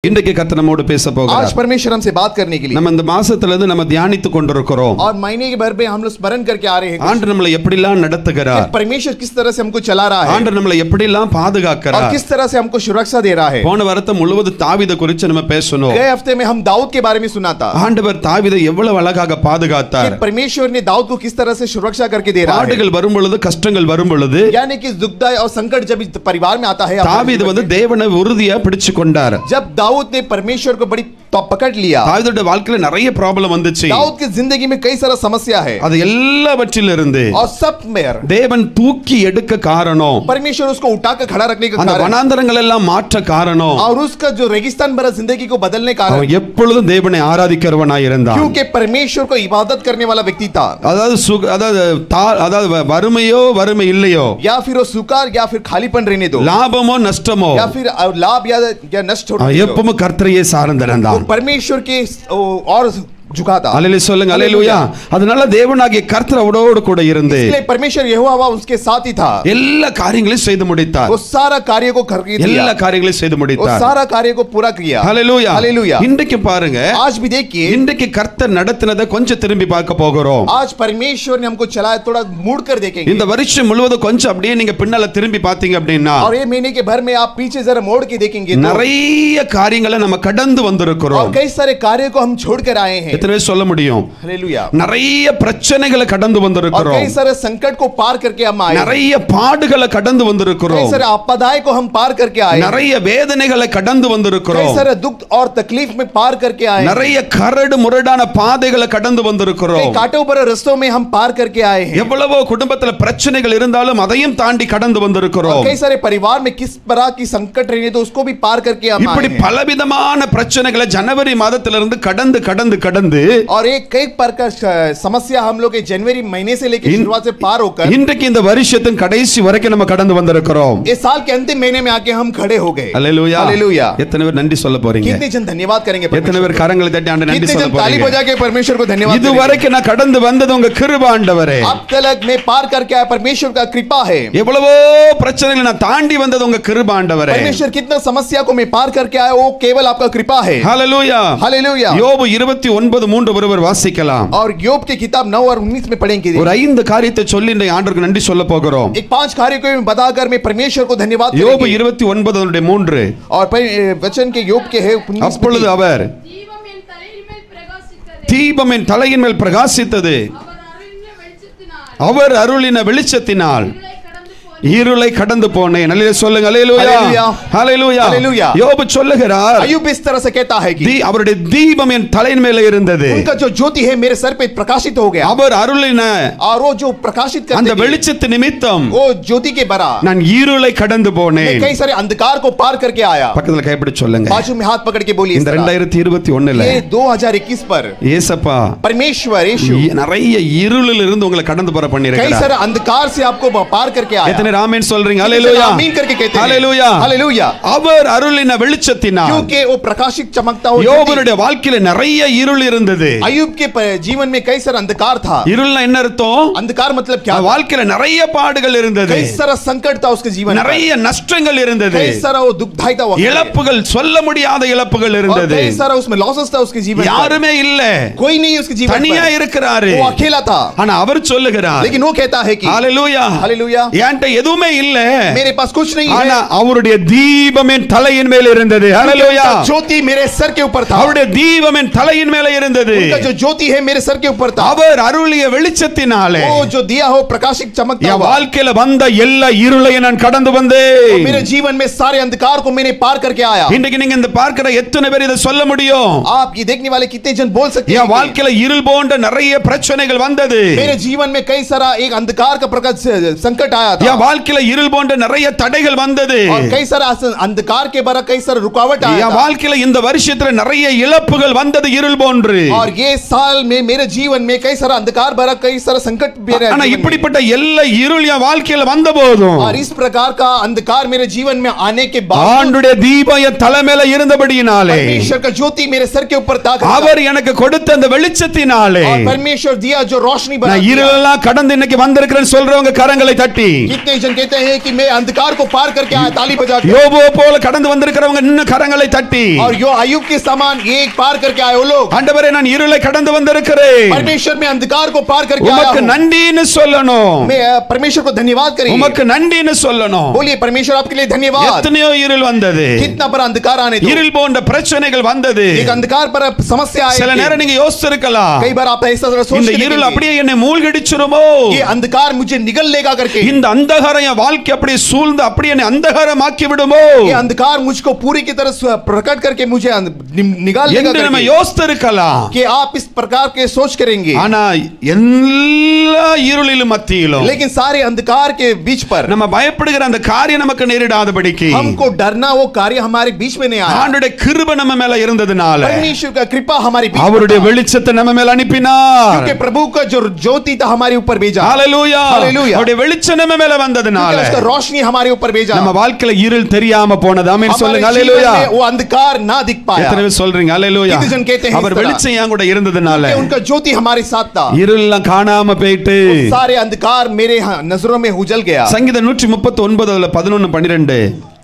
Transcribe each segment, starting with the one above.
இன்றைக்கு கர்த்தர் நம்மோடு பேச आज போகிறார் परमेश्वर हमसे बात करने के लिए நம்ம இந்த மாசத்துல இருந்து நம்ம தியானித்து கொண்டிருக்கிறோம் और महीने के भर में हम लोग स्मरण करके आ रहे हैं ஆண்டு நம்மளை எப்படிலாம் कि நடத்துகிறார் परमेश्वर किस तरह से हमको चला रहा है ஆண்டு நம்மளை எப்படிலாம் और பாதுகாக்கிறார் किस तरह से हमको सुरक्षा दे रहा है போன வாரத்தை முழுவதும் தாவீதை குறித்து நம்ம பேசணும் गए हफ्ते में हम दाऊद के बारे में सुना था ஆண்டவர் தாவீதை எவ்வளவு அழகாக பாதுகாத்தார் कि परमेश्वर ने दाऊद को किस तरह से सुरक्षा करके दे रहा है பாடுகள் வரும் பொழுது கஷ்டங்கள் வரும் பொழுது यानी कि दुखदाई और संकट जब इस परिवार में आता है हमारे தாவீது जीवन வந்து में, தேவனை உறுதியா பிடிச்சு கொண்டார் जब दाऊद ने परमेश्वर को बड़ी तो पकड़ लिया தாவீதோட வாழ்க்கையில நிறைய ப்ராப்ளம் வந்துச்சு दाऊद की जिंदगी में कई सारा समस्या है அது எல்லாவற்றிலிருந்து और सब में தேவன் தூக்கி எடுக்க காரணம் परमेश्वर उसको उठाकर खड़ा रखने का அந்த कारण வனாந்தரங்கள் எல்லாம் மாற்ற காரணம் और उसका जो रेगिस्तान भरा जिंदगी को बदलने का कारण அவன் எப்பொழுதும் தேவனை ஆராதிக்கிறவனாய் இருந்தான் क्योंकि परमेश्वर को इबादत करने वाला व्यक्ति था அதாவது சுக அதாவது தா- அதாவது வ- வறுமையோ வறுமை இல்லையோ या फिर वो सुकार या फिर खालीपन रहने दो லாபமோ நஷ்டமோ या फिर लाभ या या नष्ट हो அவன் எப்பவும் கர்த்தரையே சார்ந்திருந்தான் वो परमेश्वर के ओ, और झुका था அலையில சொல்லுங்க அலையிலுயா அதனால தேவனாகிய கர்த்தர் அவரோடு கூட இருந்து इसलिए परमेश्वर यहोवा उसके साथ ही था எல்லா காரியங்களையும் செய்து முடித்தார் वो सारा कार्य को करके दिया எல்லா காரியங்களையும் செய்து वो முடித்தார் सारा कार्य को पूरा किया ஹalleluya हालेलुया இன்றைக்கு பாருங்க आज भी देखिए இன்றைக்கு கர்த்தர் நடத்தினதை கொஞ்சம் திரும்பி பார்க்க போகிறோம் आज परमेश्वर ने हमको चलाया थोड़ा मुड़ कर देखेंगे இந்த வருஷம் முழுவதும் கொஞ்சம் அப்படியே நீங்க பின்னால திரும்பி பாத்தீங்க அப்படின்னா और ये महीने के भर में आप पीछे जरा मोड़ के देखेंगे तो நிறைய காரியங்களை நம்ம கடந்து और வந்திருக்கிறோம் कई सारे कार्य को हम छोड़ कर आए हैं எத்தனை பேர் சொல்ல முடியும் हालेलुया நிறைய பிரச்சனைகளை கடந்து और வந்திருக்கிறோம் कई सारे संकट को पार करके हम आए हैं। நிறைய பாடுகளை கடந்து कई வந்திருக்கிறோம் सारे आपदाएं को हम पार करके आए हैं। நிறைய வேதனைகளை கடந்து कई வந்திருக்கிறோம் सारे दुख और तकलीफ में पार करके आए हैं। நிறைய கரடு முரடான பாதைகளை கடந்து कई வந்திருக்கிறோம் कांटों पर रस्तों में हम पार करके आए हैं எவ்வளவோ குடும்பத்துல பிரச்சனைகள் இருந்தாலும் அதையும் தாண்டி கடந்து और வந்திருக்கிறோம் कई सारे परिवार में किस तरह की संकट रहने तो उसको भी पार करके हम आए இப்படி हैं பலவிதமான பிரச்சனைகளை ஜனவரி மாதத்திலிருந்து கடந்து கடந்து கடந்து और एक कई प्रकार का समस्या हम लोग के जनवरी महीने से लेकर इन- शुरुआत से पार होकर இன்றைக்கு இந்த வருஷத்தின் கடைசி வரைக்கும் நம்ம கடந்து வந்திருக்கிறோம் इस साल के अंतिम महीने में आके हम खड़े हो गए அல்லேலூயா हालेलुया எத்தனை பேர் நன்றி சொல்ல போறீங்க कितने जन धन्यवाद करेंगे எத்தனை परमेश्वर பேர் को? கரங்களை தட்டி ஆண்டு நன்றி कितने சொல்ல जन ताली போறீங்க बजा के परमेश्वर को धन्यवाद இது करेंगे? வரைக்கும் நான் கடந்து வந்தது உங்க கிருப ஆண்டவரே अब तक मैं पार करके आया परमेश्वर का कृपा है எவ்வளவோ பிரச்சனைகளை நான் தாண்டி வந்தது உங்க கிருப ஆண்டவரே परमेश्वर कितना समस्या को मैं पार करके आया वो केवल आपका कृपा है ஹalleluya हालेलुया யோபு இருபத்தி ஒன்பது மூன்று ஒருவர் வாசிக்கலாம் और योग की किताब नौ और उन्नीस में पढ़ेंगे ஒரு ஐந்து காரியத்தை சொல்லி இந்த ஆண்டருக்கு நன்றி சொல்ல போகிறோம் एक पांच कार्य को मैं बताकर मैं परमेश्वर को धन्यवाद யோபு करेंगे இருபத்தி ஒன்பது அதனுடைய மூன்று और पर- वचन के योग के है उन्नीस அப்பொழுது அவர் தீபம் என் தலையின் மேல் பிரகாசித்தது தீபம் என் தலையின் மேல் பிரகாசித்தது அவர் அருளின வெளிச்சத்தினால் அவர் அருளின வெளிச்சத்தினால் இருளை இருளை கடந்து போய் கடந்து போனேன் அல்லேலூயா சொல்லுங்க அல்லேலூயா அல்லேலூயா. ஹalleluya அல்லேலூயா. யோபு சொல்லுகிறார் अयुब इस तरह से कहता है कि தீ- அவருடைய தீபம் என் தலையின் மேல இருந்தது उनका जो ज्योति है मेरे सर पे प्रकाशित हो गया அவர் अருளின और वो जो प्रकाशित அந்த करते थे, வெளிச்சத்து நிமித்தம் वो ज्योति के बरा நான் இருளை கடந்து मैं போனேன் कई सारे अंधकार को पार करके आया பக்கத்துல கைப்பிடி சொல்லுங்க बाजू में हाथ पकड़ के बोलिए इस இந்த तरह। ரெண்டாயிரத்தி இருபத்தி ஒண்ணுல ये 2021 पर ஏசப்பா परमेश्वर यीशु இ- நிறைய இருளில் இருந்து உங்களை கடந்து போற कई பண்ணிருக்கிறார் सारे अंधकार से आपको पार करके आया எத்தனை ராமேன் சொல்றீங்க कितने ஹalleluya आमीन करके कहते हैं ஹalleluya हालेलुया அவர் அருளின வெளிச்சத்தினால் क्योंकि वो प्रकाशित चमकता हो ज्योति। யோபனுடைய வாழ்க்கையில நிறைய இருள் இருந்தது अयुब के प- जीवन में कई सारा अंधकार था இருள்னா என்ன அர்த்தம் अंधकार मतलब क्या அவன் வாழ்க்கையில நிறைய பாடுகள் இருந்தது कई सारा संकट था उसके जीवन में நிறைய நஷ்டங்கள் இருந்தது कई सारा वो दुखदाई था वो இழப்புகள் சொல்ல முடியாத இழப்புகள் और இருந்தது कई सारा उसमें लॉसेस था उसके जीवन में யாருமே இல்ல कोई नहीं उसके जीवन தனியா पर இருக்கிறாரு वो अकेला था ஆனா அவர் சொல்லுகிறார் लेकिन वो कहता है कि ஹalleluya हालेलुया என்கிட்ட எதுவுமே இல்ல मेरे पास कुछ नहीं है ஆனா அவருடைய தீபம் என் தலையின் மேல இருந்தது ஹalleluya उनका ज्योति मेरे सर के ऊपर था அவருடைய தீபம் என் தலையின் மேல இருந்தது उनका जो ज्योति है मेरे सर के ऊपर था அவர் அருளிய வெளிச்சத்தினாலே वो जो दिया हो प्रकाशित चमकता என் हुआ வாழ்க்கையில வந்த எல்லா இருளையும் நான் கடந்து और வந்தேன் मेरे जीवन में सारे अंधकार को मैंने पार करके आया இன்றைக்கு நீங்க இந்த பார்க்கிற எத்தனை பேர் இதை சொல்ல முடியும் आप ये देखने वाले कितने जन बोल सकते हैं என் कि வாழ்க்கையில இருள் போன்ற நிறைய பிரச்சனைகள் வந்தது मेरे जीवन में कई सारा एक अंधकार का प्रकार से- संकट आया था என் வாழ்க்கையில இருள் போன்ற நிறைய தடைகள் வந்தது और कई सारा अस- अंधकार के बरा कई सारा रुकावट आया என் था வாழ்க்கையில இந்த வருஷத்துல நிறைய இழப்புகள் வந்தது இருள் போன்று और ये साल में मेरे जीवन में कई सारा अंधकार भरा कई सारा संकट मेरे ஆனா जीवन में। இப்படிப்பட்ட எல்லா இருள் என் வாழ்க்கையில வந்த போதும் और इस प्रकार का अंधकार मेरे जीवन में आने के बाद ஆண்டுடைய தீபம் என் தலைமையில இருந்தபடியினாலே परमेश्वर का ज्योति मेरे सर के ऊपर था அவர் எனக்கு கொடுத்த அந்த வெளிச்சத்தினாலே और परमेश्वर दिया जो रोशनी बना நான் दिया। இருளெல்லாம் கடந்து இன்னைக்கு வந்திருக்கிறேன்னு சொல்றவங்க கரங்களை தட்டி कितने कई जन कहते हैं कि मैं अंधकार को पार करके आया ताली बजा के யோபோ போல கடந்து வந்திருக்கிறவங்க இன்னும் கரங்களை தட்டி और यो अयुब के समान एक पार करके आए वो लोग ஆண்டவரே நான் இருளை கடந்து வந்திருக்கிறேன் परमेश्वर में अंधकार को पार करके आया உமக்கு हूं। நன்றின்னு சொல்லணும் मैं अ, परमेश्वर को धन्यवाद करिए உமக்கு நன்றின்னு சொல்லணும் बोलिए परमेश्वर आपके लिए धन्यवाद எத்தனையோ இருள் வந்தது कितना बड़ा अंधकार आने दो இருள் போன்ற பிரச்சனைகள் வந்தது एक अंधकार पर समस्या சில आए நேரம் நீங்க யோசிச்சிருக்கலாம் कई बार आप ऐसा जरा सोच இந்த के இருள் देखेंगे, அப்படியே என்னை மூழ்கடிச்சிருமோ ये अंधकार मुझे निगल लेगा करके இந்த அந்தகாரம் என் வாழ்க்கை அப்படியே சூழ்ந்து அப்படியே என்னை அந்தகாரமாக்கி விடுமோ ये अंधकार मुझको पूरी की तरह स्व- प्रकट करके मुझे अंध- नि- निकाल लेगा என்று நம்ம करके யோசித்திருக்கலாம் कि आप इस प्रकार के सोच करेंगे ஆனா எல்லா இருளிலும் மத்தியிலும் लेकिन सारे अंधकार के बीच पर நம்ம பயப்படுகிற அந்த காரியம் நமக்கு நேரிடாதபடிக்கு हमको डरना वो कार्य हमारे बीच में नहीं आया ஆண்டுடைய கிருபை நம்ம மேல இருந்ததுனால परमेश्वर का कृपा हमारे बीच में அவருடைய था। வெளிச்சத்தை நம்ம மேல அனுப்பினார் क्योंकि प्रभु का जो ज्योति था हमारे ऊपर भेजा ஹalleluya Hallelujah. அவருடைய வெளிச்சம் நம்ம மேல வந்ததுனால क्योंकि उसका रोशनी हमारे ऊपर भेजा நம்ம வாழ்க்கையில இருள் தெரியாம போனது ஆமென் हमारे சொல்லுங்க जीवन ஹalleluya में वो अंधकार ना दिख पाया எத்தனை பேர் சொல்றீங்க ஹalleluya कितने जन कहते हैं इस அவர் तरह? வெளிச்சம் என் கூட இருந்ததுனால कि उनका ज्योति हमारे साथ था இருள்லாம் காணாம போயிட்டு सारे अंधकार मेरे हाँ, नजरों में उजल गया சங்கீதம் நூற்றி முப்பத்தி ஒன்பதுல பதினொன்னு பன்னிரெண்டு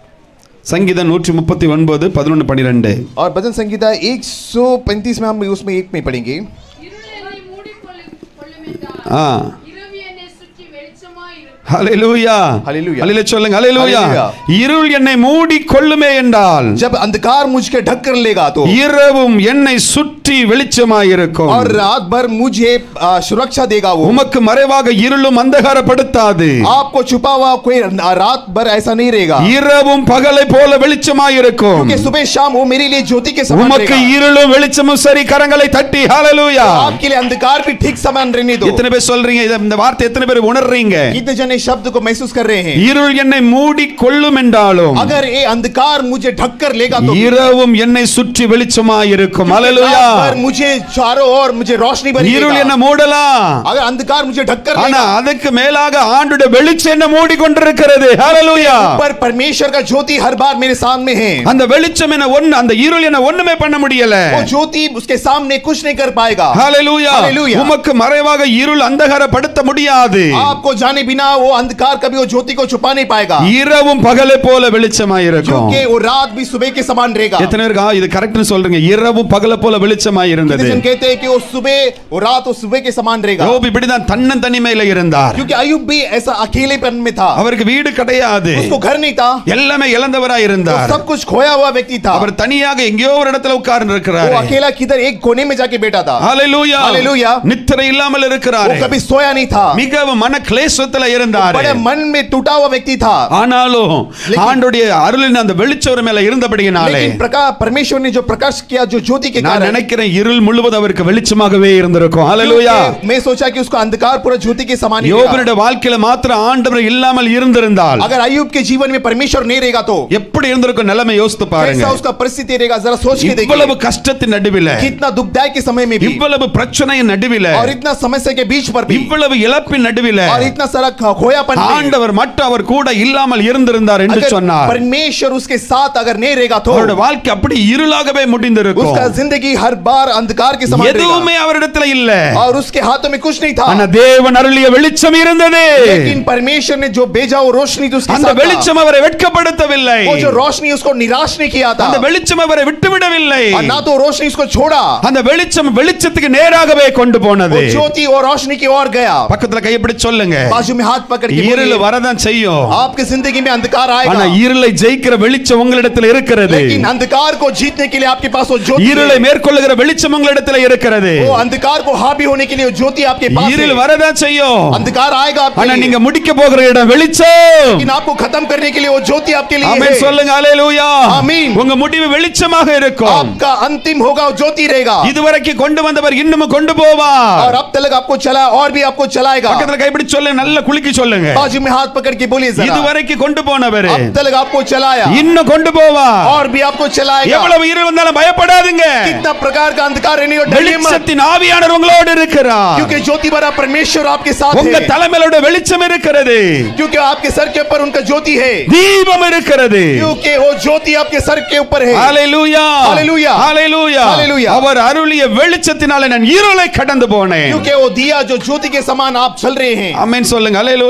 சங்கீதம் நூற்றி முப்பத்தி ஒன்பது பதினொன்னு பன்னிரெண்டு और भजन संगीता 135 में हम उसमें एक में पढ़ेंगे இருள் என்னை மூடிக்கொள்ளு- கொள்ளுமென்றால், ஆ இரவு என்னை சுற்றி வெளிச்சமாயிருக்கும். ஹalleluya Hallelujah. ஹalleluya சொல்லுங்க ஹalleluya Hallelujah. இருள் என்னை மூடி கொள்ளுமே என்றால் जब अंधकार मुझके ढक कर लेगा तो இரவும் என்னை சுற்றி வெளிச்சமாயிருக்கும் और रात भर मुझे आ, सुरक्षा देगा वो உமக்கு மறைவாக இருளும் அந்தகாரப்படுத்தாது आपको छुपा हुआ कोई रात भर ऐसा नहीं रहेगा இரவும் பகலை போல வெளிச்சமாயிருக்கும் क्योंकि सुबह शाम वो मेरे लिए ज्योति के समान உமக்கு रहेगा இருளும் வெளிச்சமும் சரி கரங்களை தட்டி ஹalleluya आपके लिए अंधकार भी ठीक समान रहने दो எத்தனை பேர் சொல்றீங்க இத- இந்த வார்த்தை எத்தனை பேர் உணர்றீங்க कितने जने शब्द को महसूस कर रहे हैं இருள் என்னை மூடி கொள்ளும் என்றாலும் अगर ये अंधकार मुझे ढक कर लेगा तो இரவும் என்னை சுற்றி வெளிச்சமாயிருக்கும் ஹalleluya रात भर मुझे चारों ओर मुझे रोशनी भरी இருள் என்ன देगा। மூடலாம் अगर अंधकार मुझे ढक कर ஆனா लेगा அதுக்கு மேலாக ஆண்டுடைய வெளிச்சம் என்ன மூடிக்கொண்டிருக்கிறது ஹalleluya पर परमेश्वर का ज्योति हर बार मेरे सामने है அந்த வெளிச்சம் என்ன ஒண்ணு அந்த இருள் என்ன ஒண்ணுமே பண்ண முடியல वो ज्योति उसके सामने कुछ नहीं कर पाएगा ஹalleluya Hallelujah. உமக்கு மறைவாக இருள் அந்தகாரப்படுத்த முடியாது आपको जाने बिना वो अंधकार कभी वो ज्योति को छुपा नहीं पाएगा இரவும் பகலை போல வெளிச்சமாயிருக்கும் क्योंकि वो रात भी सुबह के समान रहेगा எத்தனை பேருக்கு ஆ, இது கரெக்ட்னு சொல்றீங்க இரவும் பகலை போல வெளிச்சமாய் இருந்தது कितने जन कहते हैं कि वो सुबह वो रात वो सुबह के समान रहेगा யோபு இப்படிதான் தன்னன் தனிமையில இருந்தார் क्योंकि अयुब भी ऐसा अकेलेपन में था அவருக்கு வீடு கிடையாது उसको घर नहीं था எல்லாமே இழந்தவராய் वो இருந்தார் सब कुछ खोया हुआ व्यक्ति था அவர் தனியாக எங்கேயோ ஒரு இடத்துல உட்கார்ந்து वो இருக்கிறார் अकेला किधर एक कोने में जाके बैठा था ஹalleluya Hallelujah. நித்திரை இல்லாமல் वो இருக்கிறார் कभी सोया नहीं था மிகவும் மன கிளேசத்துல இருந்தார் बड़े मन में टूटा हुआ व्यक्ति था ஆனாலும் लेकिन- ஆண்டுடைய அருளின் அந்த வெளிச்சம் மேல இருந்தபடியினாலே लेकिन प्रकाश परमेश्वर ने जो प्रकाश किया जो ज्योति के நான் कारण நினைக்கிறேன் இருள் முழுவதும் அவருக்கு வெளிச்சமாகவே இருந்திருக்கும் ஹalleluya क्योंकि मैं सोचा कि उसका अंधकार पूरा ज्योति के समान ही रहेगा। யோபனுடைய வாழ்க்கையில மாத்திரம் ஆண்டவர் இல்லாமல் இருந்திருந்தால் अगर अयुब के जीवन में परमेश्वर नहीं रहेगा तो எப்படி இருந்திருக்கும் நிலைமை யோசித்து பாருங்க कैसा उसका परिस्थिति रहेगा जरा सोच के இவ்வளவு देखिए கஷ்டத்தின் நடுவில कितना दुखदायक के समय में भी இவ்வளவு பிரச்சனையின் நடுவில और इतना समस्या के बीच पर भी இவ்வளவு இழப்பின் நடுவில और इतना सारा ख- खोयापन में ஆண்டவர் மட்டும் அவர் கூட இல்லாமல் இருந்திருந்தார் என்று अगर சொன்னார் परमेश्वर उसके साथ अगर नहीं रहेगा तो அவருடைய வாழ்க்கை அப்படி இருளாகவே முடிந்திருக்கும் उसका जिंदगी हर बार अंधकार के समान रहेगा எதுவுமே அவரிடத்துல இல்ல और उसके हाथों में कुछ नहीं था ஆனா தேவன் அருளிய வெளிச்சம் இருந்தது लेकिन परमेश्वर ने जो भेजा वो रोशनी तो उसके அந்த साथ था। வெளிச்சம் அவரை வெட்கப்படுத்தவில்லை वो जो रोशनी उसको निराश नहीं किया था அந்த வெளிச்சம் அவரை விட்டுவிடவில்லை और ना तो रोशनी उसको छोड़ा அந்த வெளிச்சம் வெளிச்சத்துக்கு நேராகவே கொண்டு वो போனது ज्योति और रोशनी की ओर गया பக்கத்துல கைப்பிடி சொல்லுங்க बाजू में हाथ पकड़ के இருள் बोलिए, வரதான் செய்யும் आपकी जिंदगी में अंधकार ஆனா आएगा இருளை ஜெயிக்கிற வெளிச்சம் உங்களிடத்துல இருக்கிறது लेकिन अंधकार को जीतने के लिए आपके पास वो ज्योति இருளை है। மேற்கொள்ளுகிற வெளிச்சம் உங்களிடத்துல இருக்கிறது वो अंधकार को हावी होने के लिए वो ज्योति आपके पास இருள் है வரதான் செய்யும் अंधकार आएगा आपके ஆனா लिए நீங்க முடிக்க போகிற இடம் வெளிச்சம் लेकिन आपको खत्म करने के लिए वो ज्योति आपके लिए ஆமென் है சொல்லுங்க ஹalleluya ஆமென். உங்க முடிவு வெளிச்சமாக இருக்கும் आपका अंतिम होगा वो ज्योति रहेगा இதுவரைக்கும் கொண்டு வந்தவர் இன்னமும் கொண்டு போவார் और अब तक आपको चला और भी आपको चलाएगा பக்கத்துல கைப்பிடி சொல்லுங்க நல்ல குலுக்கி சொல்லுங்க बाजू में हाथ पकड़ के बोलिए जरा இதுவரைக்கும் கொண்டு போனவர் अब तक आपको चलाया இன்னும் கொண்டு போவார் और भी आपको चलाएगा எவ்வளவு இருள் வந்தாலும் பயப்படாதுங்க कितना प्रकार का अंधकार रहने और डरिए मत வெளிச்சத்தின் ஆவியானவர் உங்களோடு இருக்கிறார் क्योंकि ज्योति भरा परमेश्वर आपके साथ உங்க है தலைமையிலோட வெளிச்சம் இருக்கிறது क्योंकि आपके सर के ऊपर उनका ज्योति है தீபம் இருக்கிறது क्योंकि वो ज्योति आपके सर के ऊपर है ஹalleluya Hallelujah. ஹalleluya Hallelujah. அவர் அருளிய வெளிச்சத்தினால நான் இருளை கடந்து போனேன் क्योंकि वो दिया जो ज्योति के समान आप चल रहे हैं ஆமென் சொல்லுங்க ஹalleluya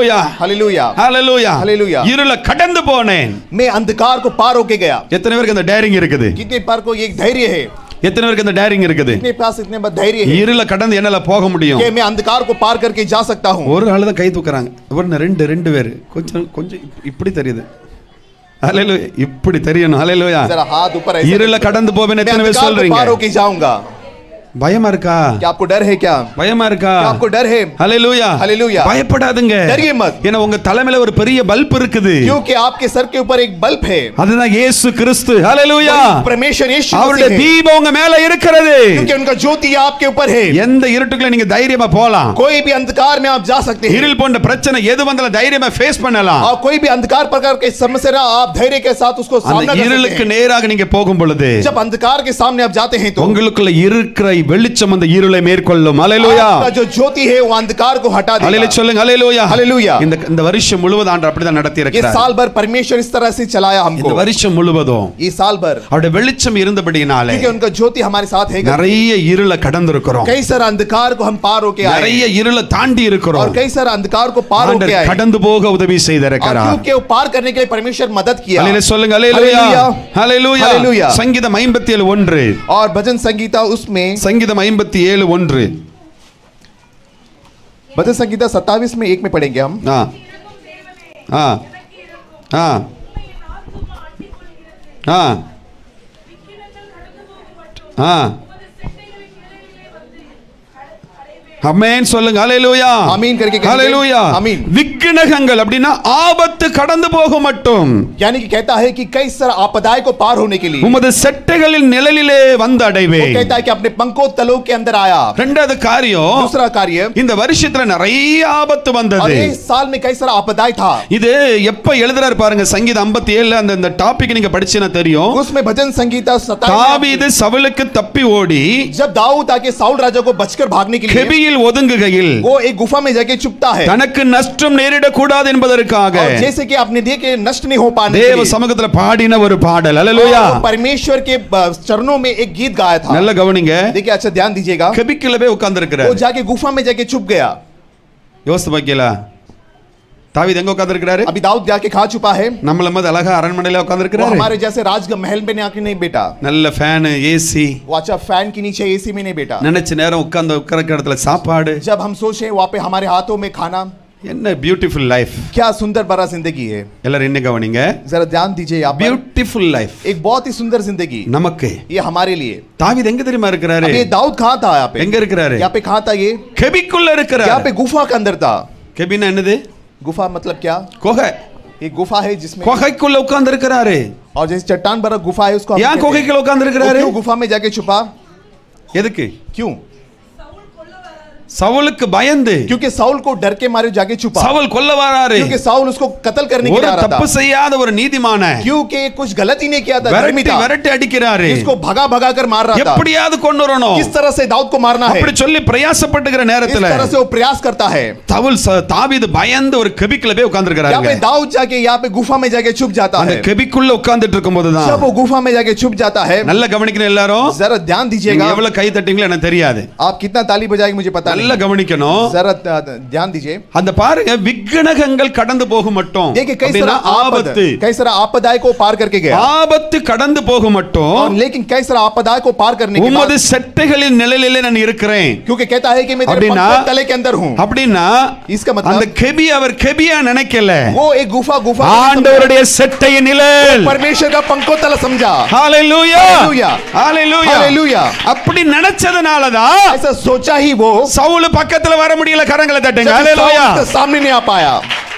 ஹalleluya हालेलुया ஹalleluya Hallelujah. இருள கடந்து போனேன் मैं अंधकार को पार होके गया எத்தனை பேருக்கு அந்த டேரிங் இருக்குது कितने पार को ये धैर्य है எத்தனை பேருக்கு அந்த டேரிங் இருக்குது कितने पास इतने बड़ा धैर्य है இருள கடந்து என்னால போக முடியும் कि मैं अंधकार को पार करके जा सकता हूँ ஒரு ஆளு தான் கை தூக்குறாங்க இவர்ன ரெண்டு ரெண்டு பேர் கொஞ்சம் கொஞ்சம் இப்- இப்படி தெரியுது ஹalleluya இப்படி தெரியணும் ஹalleluya जरा हाथ ऊपर ऐसे இருள கடந்து போவேன் मैं எத்தனை பேர் अंधकार को சொல்றீங்க पार होके जाऊंगा பயமா இருக்கா क्या आपको डर है क्या பயமா இருக்கா क्या आपको डर है ஹalleluya Hallelujah. பயப்படாதுங்க डरिए मत ஏன்னா உங்க தலைமையில ஒரு பெரிய பல்ப் இருக்குது क्योंकि आपके सर के ऊपर एक बल्ब है அதுதான் இயேசு கிறிஸ்து ஹalleluya परमेश्वर यीशु அவருடைய मसीह है தீபம் உங்க மேல இருக்கிறது क्योंकि उनका ज्योति आपके ऊपर है எந்த இருட்டுக்குள்ள நீங்க தைரியமா போலாம் कोई भी अंधकार में आप जा सकते हैं இருள் போன்ற பிரச்சனை எது வந்தாலும் தைரியமா ஃபேஸ் பண்ணலாம் और कोई भी अंधकार प्रकार के समस्या ना आप धैर्य के साथ उसको सामना அந்த कर सकते இருளுக்கு हैं நேராக நீங்க போகும் பொழுது जब अंधकार के सामने आप जाते हैं तो உங்களுக்குள்ள இருக்கிற வெளிச்சம் அந்த இருளை மேற்கொள்ளும் ஹalleluya आपका जो ज्योति है वो अंधकार को हटा ஹalleluya देगा சொல்லுங்க ஹalleluya Hallelujah. இந்த இந்த வருஷம் முழுவதும் ஆண்டவர் அப்படிதான் நடத்தி ये இருக்கிறார் साल भर परमेश्वर इस तरह से चलाया இந்த हमको வருஷம் முழுவதும் ये साल भर அவருடைய வெளிச்சம் இருந்தபடியினாலே क्योंकि उनका ज्योति हमारे साथ है நிறைய இருளை கடந்து இருக்கிறோம் कई सारा अंधकार को हम पार होके आए நிறைய இருளை தாண்டி और இருக்கிறோம் कई सारा अंधकार को पार होके ஆண்டவர் आए கடந்து போக உதவி और செய்திருக்கிறார் क्योंकि वो पार करने के लिए परमेश्वर मदद किया ஹalleluya சொல்லுங்க ஹalleluya Hallelujah. ஹalleluya Hallelujah. சங்கீதம் 57 ஒன்று और भजन संगीता उसमें சங்கீதம் 57 ஒன்று भजन संगीता सत्तावीस में एक में पढ़ेंगे हम ஆ ஆ ஆ ஆ ஆ அமேன் சொல்லுங்க ஹalleluya ஆமீன் करके कहेंगे। ஹalleluya ஆமீன்। விக்கினகங்கள் அப்படின்னா ஆபத்து கடந்து போக மட்டும் यानी कि कहता है कि कई सारा आपदाएं को पार होने के लिए உமது செட்டைகளின் நிழலிலே வந்து वो அடைவேன் कहता है कि अपने पंखों तलों के अंदर आया ரெண்டாவது காரியம் दूसरा कार्य இந்த வருஷத்துல நிறைய ஆபத்து और வந்தது इस साल में कई सारा आपदाएं था இது எப்ப எழுதுறாரு பாருங்க சங்கீதம் 57 ஏழுல அந்த இந்த டாபிக் நீங்க படிச்சீங்கன்னா தெரியும் उसमें भजन संगीता सत्ताईस தாவீது சவுலுக்கு தப்பி ஓடி जब दाऊद आके साउल राजा को बचकर भागने के लिए கெபியில் ஒதுங்குகையில் वो एक गुफा में जाके छुपता है தனக்கு நஷ்டம் நேரிடக்கூடாது என்பதற்காக और जैसे कि अपने दिए के नष्ट नहीं हो पाने के தேவ लिए சமூகத்துல பாடின ஒரு பாடல் அல்லேலூயா और परमेश्वर के अ, चरणों में एक गीत गाया था நல்ல கவனிங்க देखिए अच्छा ध्यान दीजिएगा கெபிக்குள்ள போய் உட்கார்ந்து वो जाके गुफा में जाके छुप गया யோசித்து பாக்கீங்களா தாவீது எங்க உட்கார்ந்து இருக்கிறாரு अभी दाऊद जाके खा छुपा है நம்மள மாதிரி அழகா அரண்மனையில உட்கார்ந்து वो இருக்கிறாரு हमारे जैसे राज महल में आके नहीं बेटा நல்ல ஃபேன் ஏசி वो अच्छा फैन के नीचे एसी में नहीं बेटा நினைச்ச நேரம் உட்கார்ந்து உட்கார்ற இடத்துல சாப்பாடு जब हम सोचे वहाँ पे हमारे हाथों में खाना என்ன பியூட்டிஃபுல் லைஃப் क्या सुंदर बड़ा जिंदगी है எல்லாரும் என்ன கவனிங்க जरा ध्यान दीजिए यहाँ पर பியூட்டிஃபுல் லைஃப் एक बहुत ही सुंदर जिंदगी நமக்கு ये हमारे लिए தாவீது எங்க தெரியுமா இருக்கிறாரு अब ये दाऊद कहाँ था यहाँ पे எங்க இருக்கிறாரு यहाँ पे कहाँ था ये கெபிக்குள்ள यहाँ இருக்கிறாரு पे गुफा के अंदर था கெபினா என்னது गुफा मतलब क्या குகை एक गुफा है जिसमें குகைக்குள்ள உட்கார்ந்து இருக்கிறாரு और जैसे चट्टान भरा गुफा है उसको हम ஏன் कहते हैं। குகைக்குள்ள உட்கார்ந்து वो இருக்கிறாரு क्यों गुफा में जाके छुपा எதுக்கு क्यों சவுலுக்கு பயந்து क्योंकि साउल को डर के मारे जाके छुपा சவுல் கொல்ல வராரு क्योंकि साउल उसको कत्ल करने के ஒரு लिए आ रहा தப்பு था செய்யாத ஒரு நீதிமான क्योंकि कुछ गलत ही नहीं किया था धर्मी விரட்டி था விரட்டி அடிக்கிறாரு इसको भगा भगा कर मार रहा था எப்படியாவது கொண்டு வரணும் किस तरह से दाऊद को मारना है அப்படி சொல்லி பிரயாசப்பட்டுகிற इस நேரத்துல तरह से वो प्रयास करता है தவுல் ச- தாவீது பயந்து ஒரு கெபிக்குள்ள போய் यहाँ पे உட்கார்ந்து दाऊद जाके यहाँ पे गुफा में जाके छुप जाता அந்த है கெபிக்குள்ள உட்கார்ந்துட்டு இருக்கும் जब போதுதான் वो गुफा में जाके छुप जाता है நல்ல கவனிக்கணும் எல்லாரும் जरा ध्यान நீங்க दीजिएगा எவ்வளவு கை தட்டிங்களோ எனக்கு தெரியாது आप कितना ताली बजाएंगे मुझे पता நல்ல नहीं கவனிக்கணும் जरा ध- ध्यान दीजिए அந்த பாருங்க விக்னகங்கள் கடந்து போக மட்டும் देखिए कई सारा அப்படின்னா आपद ஆபத்து कई सारा आपदाय को पार करके गया ஆபத்து கடந்து போக மட்டும் और लेकिन कई सारा आपदाय को पार करने के உமது बाद செட்டைகளின் நிழலிலே நான் இருக்கிறேன் क्योंकि कहता है कि मैं तेरे அப்படின்னா- पंखों तले के अंदर हूँ அப்படின்னா इसका அந்த मतलब கெபி அவர் கெபியா நினைக்கல वो एक गुफा गुफा ஆண்டவருடைய செட்டையின் நிழல் परमेश्वर का पंखो तला समझा ஹalleluya Hallelujah. ஹalleluya हालेलुया அப்படி நினைச்சதுனால தான் ऐसा सोचा ही वो சவுல் பக்கத்துல வர முடியல கரங்களை தட்டுங்க जब ஹalleluya साउल उसके सामने नहीं आ पाया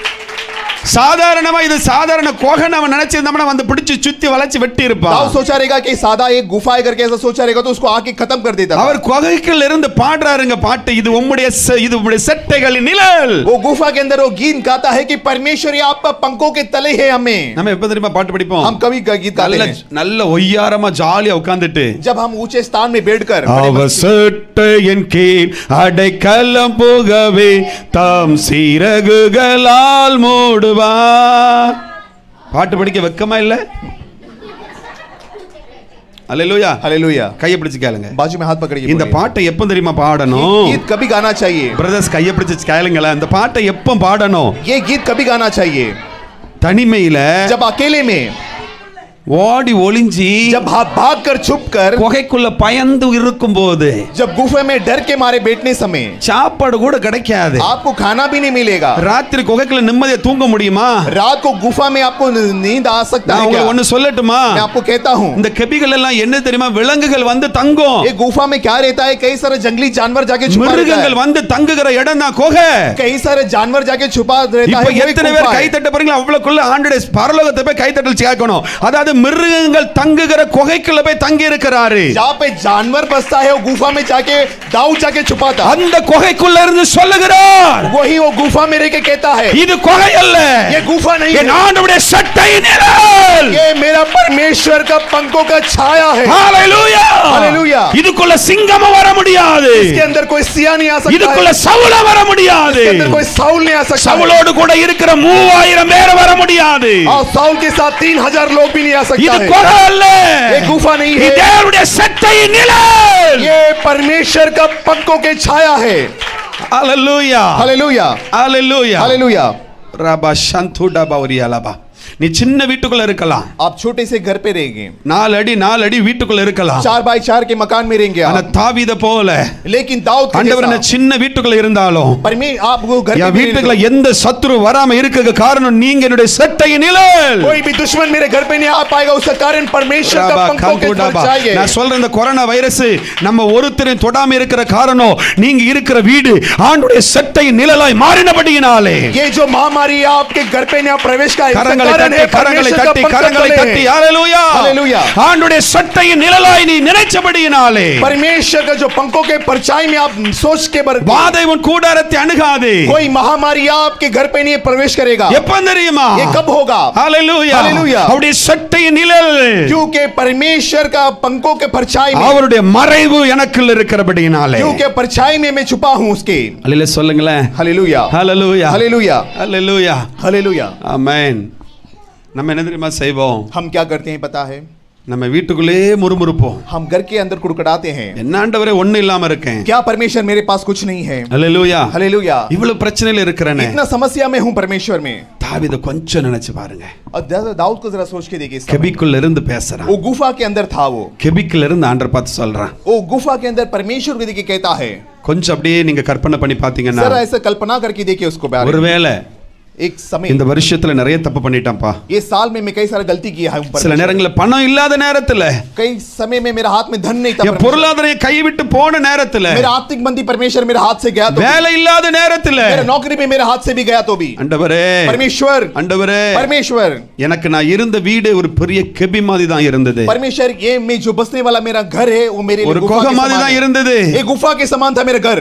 சாதாரணமா இது சாதாரண கோகன் அவன் நினைச்சிருந்தோம்னா வந்து பிடிச்சு சுத்தி வளைச்சு வெட்டி இருப்பான் दाऊद सोचा रहेगा कि सादा एक गुफा है करके ऐसा सोचा रहेगा तो उसको आके खत्म कर देता था। அவர் குகைக்குள்ள இருந்து பாடுறாருங்க பாட்டு இது உம்முடைய செ- இது உம்முடைய செட்டைகளின் நிழல் वो गुफा के अंदर वो गीत गाता है कि परमेश्वर ये आपका पंखों के तले है हमें நம்ம எப்ப தெரியுமா பாட்டு படிப்போம் हम कभी ग- गीत गाते நல்ல हैं நல்ல ஒய்யாரமா ஜாலியா உட்கார்ந்துட்டு जब हम ऊंचे स्थान में बैठकर அவ செட்டையின் கீழ் அடைக்கலம் புகவே தாம் சீரகுகளால் மூடுவார் பாட்டு படிக்க வெக்கமா இல்ல அல்லேலூயா हालेलुया கையை பிடிச்சு கேளுங்க बाजू में हाथ पकड़िए இந்த बोलिए। பாட்டை எப்போ தெரியுமா ये பாடணும் गीत कभी गाना चाहिए பிரதர்ஸ் கையை பிடிச்சு கேளுங்களேன் இந்த பாட்டை எப்போ பாடணும் ये गीत कभी गाना चाहिए தனிமையில जब अकेले में ஓடி ஒளிஞ்சி जब भाग भाग कर छुप कर குகைக்குள்ள பயந்து இருக்கும் போது जब गुफे में डर के मारे बैठने समय சாப்பாடு கூட கிடைக்காது आपको खाना भी नहीं मिलेगा ராத்திரி குகைக்குள்ள நிம்மதியா தூங்க முடியுமா रात को गुफा में आपको नींद आ सकता நான் है क्या உங்களுக்கு ஒண்ணு சொல்லட்டுமா मैं आपको कहता हूँ இந்த கெபிகள் எல்லாம் என்ன தெரியுமா விலங்குகள் வந்து தங்கும் ये गुफा में क्या रहता है कई सारे जंगली जानवर जाके छुपा रहता மிருகங்கள் है வந்து தங்குகிற இடம் தான் குகை कई सारे जानवर जाके छुपा रहता இப்ப है वो एक எத்தனை गुफा பேர் கை है। தட்ட போறீங்களா அவ்வளவுக்குள்ள ஆண்டுடைய பரலோகத்தை போய் கை தட்டல் கேட்கணும் அதாவது மிருகங்கள் தங்குகிற குகைக்குள்ள போய் தங்கி இருக்கிறாரு जहाँ पे जानवर बसता है वो गुफा में जाके दाऊद जाके छुपा था அந்த குகைக்குள்ள இருந்து சொல்லுகிறார் वही वो गुफा में रह के कहता है இது குகை அல்ல ये गुफा नहीं என் है ஆண்டவருடைய சட்டை நிழல் ये मेरा परमेश्वर का पंखों का छाया है ஹalleluya Hallelujah. இதுக்குள்ள சிங்கம வர முடியாது इसके अंदर कोई सिया नहीं आ सकता இதுக்குள்ள है சவுல வர முடியாது इसके अंदर कोई साउल नहीं आ सकता है। சவுலோடு கூட இருக்கிற மூவாயிரம் பேர் வர முடியாது और साउल के साथ तीन हजार लोग भी नहीं आ सकता இது है குகை அல்ல ये गुफा नहीं இது है தேவனுடைய சட்டை நிழல் ये परमेश्वर का पंखों के छाया है ஹalleluya हालेलुया ஹalleluya हालेलुया ரபா சந்துடா பௌரியலபா நீ சின்ன வீட்டுக்குள்ள இருக்கலாம் आप छोटे से घर पे रहेंगे நாலு அடி நாலு அடி வீட்டுக்குள்ள இருக்கலாம் चार बाई चार के मकान में रहेंगे ஆனா आप தாவீத போல लेकिन दाऊद के ஆண்டவர் जैसा, சின்ன வீட்டுக்குள்ள இருந்தாலும் परमे आप वो घर என் पे भी வீட்டுக்குள்ள रहे எந்த சத்துரு வராம இருக்க காரணம் நீங்க என்னுடைய சட்டையின் நிழல் कोई भी दुश्मन मेरे घर पे नहीं आ पाएगा उसका कारण परमेश्वर का ராபா, पंखों के கங்குடாபா. परछाई है நான் சொல்றேன் இந்த கொரோனா வைரஸ் நம்ம ஒருத்தரையும் தொடாம இருக்கிற காரணம் நீங்க இருக்கிற வீடு ஆண்டுடைய சட்டையின் நிழலாய் மாறினபடியினாலே ये जो महामारी है आपके घर पे नहीं प्रवेश का इसका கரங்களை कारण தட்டி है கரங்களை परमेश्वर का தட்டி पंख கரங்களை तले தட்டி है। ஹalleluya Hallelujah. ஆண்டுடைய சட்டையின் நிழலாய் நீ நினைச்சபடியினாலே परमेश्वर का जो पंखों के परछाई में आप सोच के बर வாதை உன் கூடாரத்தை அணுகாது कोई महामारी आपके घर पे नहीं प्रवेश करेगा எப்ப தெரியுமா ये कब होगा ஹalleluya Hallelujah. அவருடைய சட்டையின் நிழல் क्योंकि परमेश्वर का पंखों के परछाई में அவருடைய மறைவு எனக்குள்ள இருக்கிறபடியினாலே क्योंकि परछाई में मैं छुपा हूं उसके அல்லேலூயா சொல்லுங்களேன் hallelujah hallelujah hallelujah hallelujah amen ஆமென் நம்ம என்ன தெரியுமா செய்வோம் हम क्या करते हैं पता है நம்ம வீட்டுக்குள்ளே முறுமுறுப்போம் हम घर के अंदर कुड़कड़ाते हैं என்ன ஆண்டவரே ஒண்ணு இல்லாம இருக்கேன் क्या परमेश्वर मेरे पास कुछ नहीं है ஹalleluya हालेलुया இவ்வளவு பிரச்சனையில இருக்கிறேனே इतना समस्या में हूं परमेश्वर में தாவீத கொஞ்சம் நினைச்சு பாருங்க और दा- दाऊद को जरा सोच के देखिए इस समय। கெபிக்குள்ள இருந்து பேசுறான் वो गुफा के अंदर था वो கெபிக்குள்ள இருந்து ஆண்டர் பார்த்து சொல்றான் वो गुफा के अंदर परमेश्वर को देखिए कहता है கொஞ்சம் அப்படியே நீங்க கற்பனை பண்ணி பாத்தீங்கன்னா जरा ऐसा कल्पना करके देखिए उसको बारे में। ஒருவேளை एक समय இந்த வருஷத்துல நிறைய தப்பு பண்ணிட்டான்ப்பா ये साल में मैं कई सारा गलती किया है ऊपर சில நேரங்களில் பணம் இல்லாத நேரத்துல कई समय में मेरा हाथ में धन नहीं था என் परमेश्वर। பொருளாதாரம் கைவிட்டு போன நேரத்துல मेरा आर्थिक मंदी परमेश्वर मेरे हाथ से गया तो भी। வேலை இல்லாத நேரத்துல मेरा नौकरी भी मेरे हाथ से भी गया तो भी ஆண்டவரே परमेश्वर ஆண்டவரே परमेश्वर எனக்கு நான் இருந்த வீடு ஒரு பெரிய கெபி மாதிரி தான் இருந்தது परमेश्वर ये मैं जो बसने वाला मेरा घर है वो मेरे लिए ஒரு गुफा குகை के மாதிரி समान தான் है। இருந்தது एक गुफा के समान था मेरा घर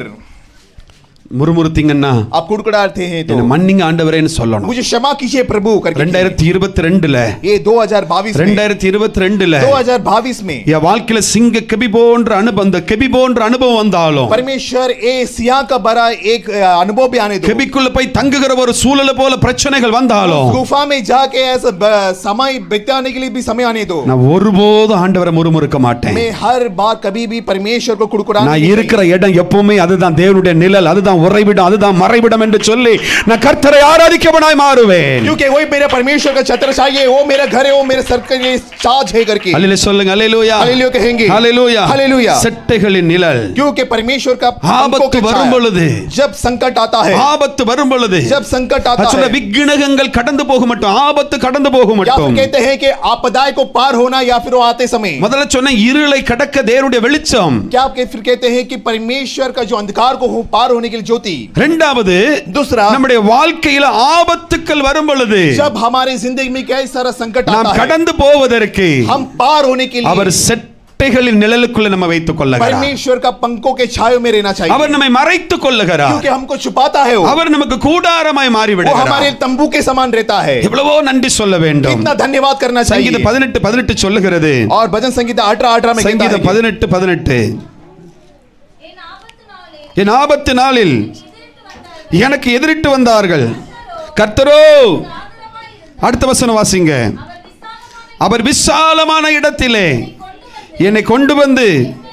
முறுமுறுத்தீங்கன்னா आप कुड़कुड़ाते हैं तो என்ன மன்னிங்க ஆண்டவரேன்னு சொல்லணும் मुझे क्षमा कीजिए प्रभु करके ரெண்டாயிரத்தி இருபத்தி ரெண்டுல ये 2022 में ரெண்டாயிரத்தி இருபத்தி ரெண்டுல 2022 में என் வாழ்க்கையில சிங்க கெபி போன்ற அனுபவம் அந்த கெபி போன்ற அனுபவம் வந்தாலும் परमेश्वर ए सिया का बड़ा एक अ, अनुभव भी आने दो கெபிக்குள்ள போய் தங்குகிற ஒரு சூழலை போல பிரச்சனைகள் வந்தாலும் गुफा में जाके ऐसा ब- समय बिताने के लिए भी समय आने दो நான் ஒருபோதும் ஆண்டவரை முறுமுறுக்க மாட்டேன் मैं हर बार कभी भी परमेश्वर को कुड़कुड़ाने நான் नहीं இருக்கிற இடம் எப்பவுமே அதுதான் தேவனுடைய நிழல் அதுதான் உறைவிடம் அதுதான் மறைவிடம் என்று சொல்லி நான் கர்த்தரை ஆராதிக்கவனாய் மாறுவேன் क्योंकि वही मेरे परमेश्वर का छत्र चाहिए वो मेरा घर है वो मेरे सर के लिए चार्ज है करके அல்லேலூயா சொல்லுங்க அல்லேலூயா हालेलुया कहेंगे அல்லேலூயா हालेलुया செட்டைகளின் நிழல் क्योंकि परमेश्वर का पंखों ஆபத்து की வரும் छाया, பொழுது जब संकट आता है ஆபத்து வரும் பொழுது जब संकट आता அது சொல்ல है விக்கினகங்கள் கடந்து போக மட்டும் ஆபத்து கடந்து போக या फिर மட்டும் कहते हैं कि आपदाएं को पार होना या फिर वो आते समय முதல்ல சொன்ன இருளை கடக்க தேவனுடைய வெளிச்சம் क्या आप फिर कहते हैं कि परमेश्वर का जो अंधकार को हो पार होने के लिए ज्योति இரண்டாவது दूसरा நம்முடைய வாழ்க்கையில ஆபத்துக்கள் வரும் பொழுது जब हमारे जिंदगी में कई सारा संकट நாம் आता है கடந்து போவதற்கு हम पार होने के அவர் लिए செட்டைகளின் நிழலுக்குள்ள நம்ம வைத்துக் கொள்ளுகிறார் परमेश्वर का पंखों के छायों में रहना चाहिए அவர் நம்மை மறைத்துக் கொள்ளுகிறார் क्योंकि हमको छुपाता है वो அவர் நமக்கு கூடாரமாய் மாறி वो விடுகிறார் हमारे तंबू के समान रहता है எவ்வளவோ நன்றி சொல்ல வேண்டும் इतना धन्यवाद करना சங்கீத चाहिए பதினெட்டு பதினெட்டு சொல்லுகிறது और भजन संगीता अठारह अठारह में कहता சங்கீத है कि, பதினெட்டு பதினெட்டு என் ஆபத்து நாளில் என் ஆபத்து நாளில் எதிர்த்து வந்தார்கள் எனக்கு எதிரிட்டு வந்தார்கள் கர்த்தரோ அடுத்த வசனம் வாசிங்க அவர் விசாலமான அவர் விசாலமான இடத்திலே கொண்டு வந்து என்னை கொண்டு வந்து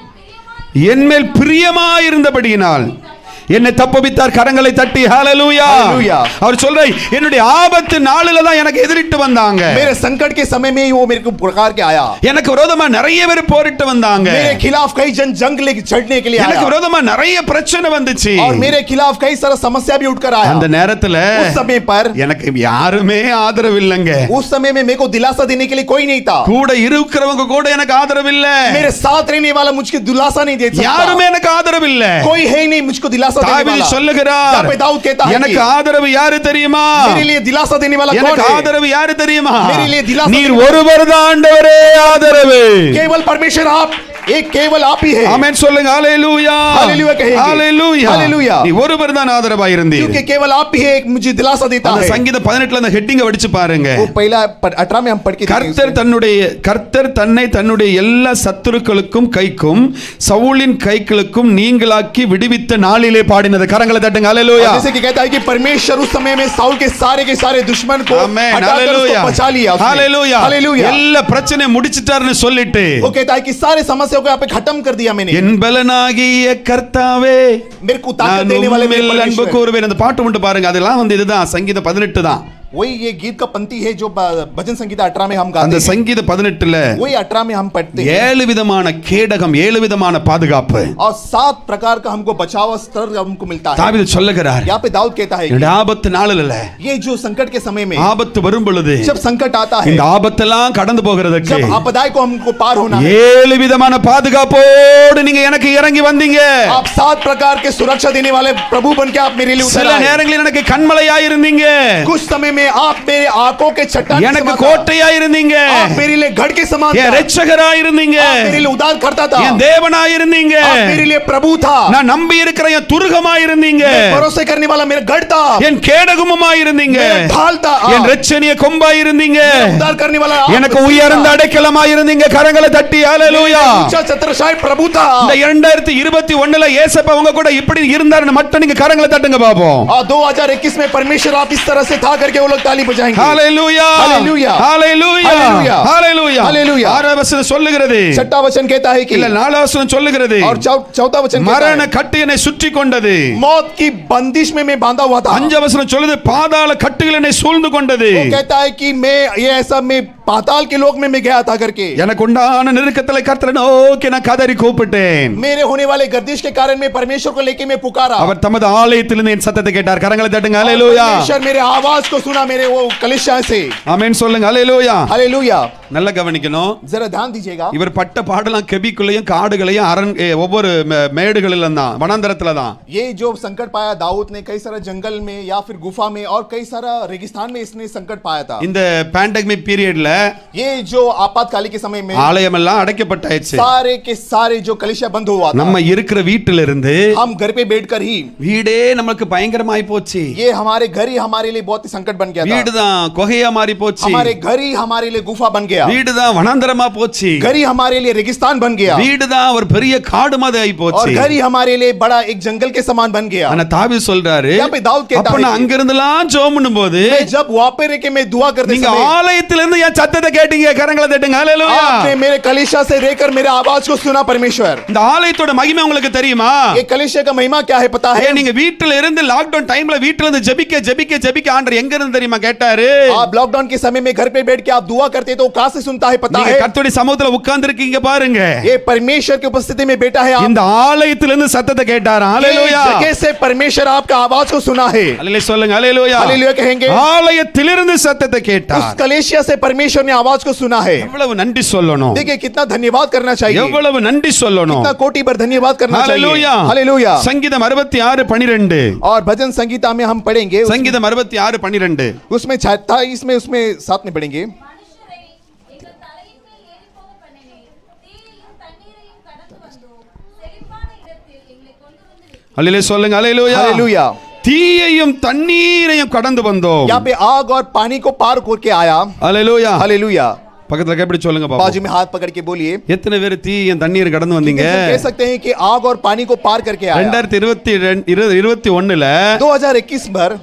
என்மேல் பிரியமாயிருந்தபடியினால் என்னை தப்புவித்தார் கரங்களை தட்டி ஹalleluya Hallelujah. அவர் சொல்ற என்னுடைய ஆபத்து நாளில தான் எனக்கு எதிரிட்டு வந்தாங்க मेरे संकट के समय में ही वो मेरे को प्रकार के आया எனக்கு விரோதமா நிறைய பேர் போரிட்டு வந்தாங்க मेरे खिलाफ कई जन जंग लेके चढ़ने के लिए எனக்கு आया விரோதமா நிறைய பிரச்சனை வந்துச்சு और मेरे खिलाफ कई सारा समस्या भी उठकर அந்த आया நேரத்துல उस समय पर எனக்கு யாருமே ஆதரவு இல்லைங்க उस समय में मेरे को दिलासा देने के लिए कोई नहीं था கூட இருக்கிறவங்க கூட எனக்கு ஆதரவு இல்ல मेरे साथ रहने वाला मुझको दिलासा नहीं दे யாருமே सकता எனக்கு ஆதரவு இல்ல कोई है ही नहीं मुझको दिलासा देने தாவீது वाला சொல்லுகிறார் यहाँ पे दाऊद कहता है எனக்கு कि ஆதரவு யாரு தெரியுமா मेरे लिए दिलासा देने वाला कौन எனக்கு है ஆதரவு யாரு தெரியுமா मेरे लिए दिलासा நீர் देने- ஒருவர் தான் ஆண்டவரே ஆதரவு केवल परमेश्वर आप एक केवल आप ही है ஆமென் சொல்லுங்க ஹalleluya Hallelujah कहेंगे। ஹalleluya Hallelujah। நீ ஒருவர் தான் ஆதரவா இருந்தீர் क्योंकि केवल आप ही है एक मुझे दिलासा देता அந்த है சங்கீத 18ல அந்த ஹெட்டிங்க வடிச்சு பாருங்க वो पहला अठारह में हम पढ़ के देखेंगे கர்த்தர் उसमें। தன்னுடைய கர்த்தர் தன்னை தன்னுடைய எல்லா சத்துருக்களுக்கும் கைக்கும் சவுலின் கைகளுக்கும் நீங்களாக்கி விடுவித்த நாளிலே பாடினது கரங்களை தட்டுங்க ஹalleluya और जैसे कि कहता है कि परमेश्वर उस समय में साउल के सारे के सारे दुश्मन को ஆமென் हटाकर ஹalleluya उसको बचा लिया उसने। ஹalleluya हालेलुया எல்லா பிரச்சனை முடிச்சிட்டாருன்னு சொல்லிட்டு वो कहता है कि सारे समस्याओं को यहाँ पे खत्म कर दिया मैंने என் பலனாகிய கர்த்தாவே मेरे को ताकत நான் देने वाले मेरे உம்மில் அன்பு परमेश्वर கூறுவேன் அந்த பாட்டு மட்டும் பாருங்க அதெல்லாம் வந்து இதுதான் சங்கீதம் பதினெட்டு தான் वही ये गीत का पंक्ति है जो ब- भजन संगीता अठारह में हम அந்த गाते हैं சங்கீத பதினெட்டுல वही अठारह में हम पढ़ते हैं ஏழு விதமான கேடகம் ஏழு விதமான பாதுகாப்பு और सात प्रकार का हमको बचाव स्तर हमको मिलता है தாவீது சொல்லுகிறார் यहाँ पे दाऊद कहता है என்னுடைய ஆபத்து நாளில் ये जो संकट के समय में ஆபத்து வரும் பொழுது जब संकट आता है இந்த ஆபத்தெல்லாம் கடந்து போகிறதுக்கு जब आपदाय को हमको पार होना है ஏழு விதமான பாதுகாப்போடு நீங்க எனக்கு இறங்கி வந்தீங்க आप सात प्रकार के सुरक्षा देने वाले प्रभु बन के आप मेरे लिए उतर சில आए நேரங்களில் எனக்கு கண்மலையா இருந்தீங்க कुछ समय में आप मेरे आंखों के चट्टान के எனக்கு समान था। கோட்டையா இருந்தீங்க आप मेरे लिए गढ़ के समान என் था ரட்சகரா இருந்தீங்க आप मेरे लिए उदार करता था என் தேவனா இருந்தீங்க आप मेरे लिए प्रभु था நான் நம்பி இருக்கிற என் துருகமா இருந்தீங்க मैं भरोसे करने वाला मेरा गढ़ था என் கேடகமுமா இருந்தீங்க मेरा ढाल था என் ரட்சணிய கொம்பா இருந்தீங்க उदार करने वाला आप எனக்கு था। உயர்ந்த அடைக்கலமா இருந்தீங்க கரங்களை தட்டி ஹalleluya ऊंचा छत्रछाया प्रभु था இந்த இரண்டாயிரத்தி இருபத்தி ஒண்ணுல ஏசப்பா உங்க கூட இப்படி இருந்தாருன்னு மட்டும் நீங்க கரங்களை தட்டுங்க பாப்போம் और 2021 में परमेश्वर आप इस तरह से था करके वो लोग ताली बजाएंगे ஹalleluya Hallelujah. ஹalleluya Hallelujah. ஹalleluya Hallelujah. ஆறாம் வசனம் சொல்லுகிறது छठा वचन कहता है कि இல்ல நாலாம் வசனம் சொல்லுகிறது और चौ- चौथा वचन कहता மரண है கட்டு என்னை சுற்றி கொண்டது मौत की बंदिश में मैं बांधा हुआ था அஞ்சாம் வசனம் சொல்லுது பாதாள கட்டுகள் என்னை சூழ்ந்து கொண்டது वो कहता है कि मैं ये ऐसा मैं पाताल के लोक में मैं गया था करके எனக்கு உண்டான நெருக்கத்துல கர்த்தரை நோக்கி நான் கதறி கூப்பிட்டேன் मेरे होने वाले गर्दिश के कारण मैं परमेश्वर को लेके मैं पुकारा அவர் தமது ஆலயத்திலிருந்து என் சத்தத்தை கேட்டார் கரங்களை தட்டுங்க ஹalleluya परमेश्वर मेरे आवाज को सुना मेरे वो कलिशा से ஆமென் சொல்லுங்க ஹalleluya हालेलुया நல்லா கவனிக்கணும் जरा ध्यान दीजिएगा இவர் பட்ட பாடலாம் கெபிக்குள்ளேயும் காடுகளையும் அரண் ஏ, ஒவ்வொரு மே- மேடுகளிலும் தான் வனாந்தரத்துல தான் ये जो संकट पाया दाऊद ने कई सारा जंगल में या फिर गुफा में और कई सारा रेगिस्तान में इसने संकट पाया था இந்த பேண்டமிக் பீரியட்ல ये जो आपातकाली के समय में ஆலயம் எல்லாம் அடைக்கப்பட்டாச்சு सारे के सारे जो कलिशा बंद हुआ था நம்ம இருக்கிற வீட்டில இருந்து हम घर पे बैठकर ही வீடே நமக்கு பயங்கரமாய் போச்சு ये हमारे घर ही हमारे लिए बहुत ही संकट बन गया था வீடுதான் குகையா மாறி போச்சு हमारे घर ही हमारे लिए गुफा बन गया வீடுதான் வனாந்தரமா போச்சு घर ही हमारे लिए रेगिस्तान बन गया வீடுதான் ஒரு பெரிய காடு மாதிரி ஆகி और போச்சு घर ही हमारे लिए बड़ा एक जंगल के समान बन गया ஆனா தாவி சொல்றாரு यहाँ पे दाऊद कहता அப்ப है நான் कि- அங்க இருந்தெல்லாம் ஜோம் பண்ணும்போது मैं जब वहां पे रह के मैं दुआ करते நீங்க समय ஆலயத்துல இருந்து என் சத்தத்தை கேட்டீங்க கரங்களை தட்டுங்க ஹalleluya आपने मेरे कलिशा से रहकर मेरे आवाज को सुना परमेश्वर இந்த ஆலயத்தோட மகிமை உங்களுக்கு தெரியுமா ये कलिशा का महिमा क्या है पता है ஏன் நீங்க வீட்டுல இருந்து லாக்டவுன் டைம்ல வீட்டுல இருந்து ஜெபிக்க ஜெபிக்க ஜெபிக்க ஆண்டர் எங்க இருந்து தெரியுமா கேட்டாரு आप लॉकडाउन के समय में घर पे बैठ के आप दुआ करते तो कहां से सुनता है पता நீங்க है கர்த்தருடைய சமூகத்துல உட்கார்ந்து இருக்கீங்க பாருங்க ये परमेश्वर की उपस्थिति में बैठा है आप இந்த ஆலயத்துல இருந்து சத்தத்தை கேட்டாரு ये ஹalleluya जगह से परमेश्वर आपका आवाज को सुना है ஹalleluya சொல்லுங்க ஹalleluya हालेलुया कहेंगे ஆலயத்திலிருந்து சத்தத்தை उस கேட்டார் कलेशिया से परमेश्वर ने आवाज को सुना है எவ்வளவு நன்றி சொல்லணும் देखिए कितना धन्यवाद करना चाहिए எவ்வளவு நன்றி சொல்லணும் कितना कोटि पर धन्यवाद करना चाहिए ஹalleluya हालेलुया சங்கீதம் அறுபத்தி ஆறு பனிரெண்டு और भजन संगीता में हम पढ़ेंगे उस- சங்கீதம் அறுபத்தி ஆறு பனிரெண்டு उसमें छत्ताईस में उसमें साथ में पढ़ेंगे மனுஷரை எங்கள் தலையின் மேல் ஏறிப்போக பண்ணினீர் தீயையும் தண்ணீரையும் கடந்து வந்தோம் செழிப்பான இடத்தில் எங்களை கொண்டு வந்து விட்டீர். அல்லேலூயா சொல்லுங்க ஹalleluya हालेलुया தீயையும் தண்ணீரையும் கடந்து வந்தோம் यहाँ पे आग और पानी को पार करके आया ஹalleluya हालेलुया பக்கத்துல கைப்பிடி சொல்லுங்க பாப்போம் बाजू में हाथ पकड़ के बोलिए எத்தனை பேர் தீயும் தண்ணீர் கடந்து வந்தீங்க कितने कह सकते हैं कि आग और पानी को पार करके आया ரெண்டாயிரத்தி இருபத்தி ரெண்டு- இரு- இருபத்தி ஒண்ணுல 2021 भर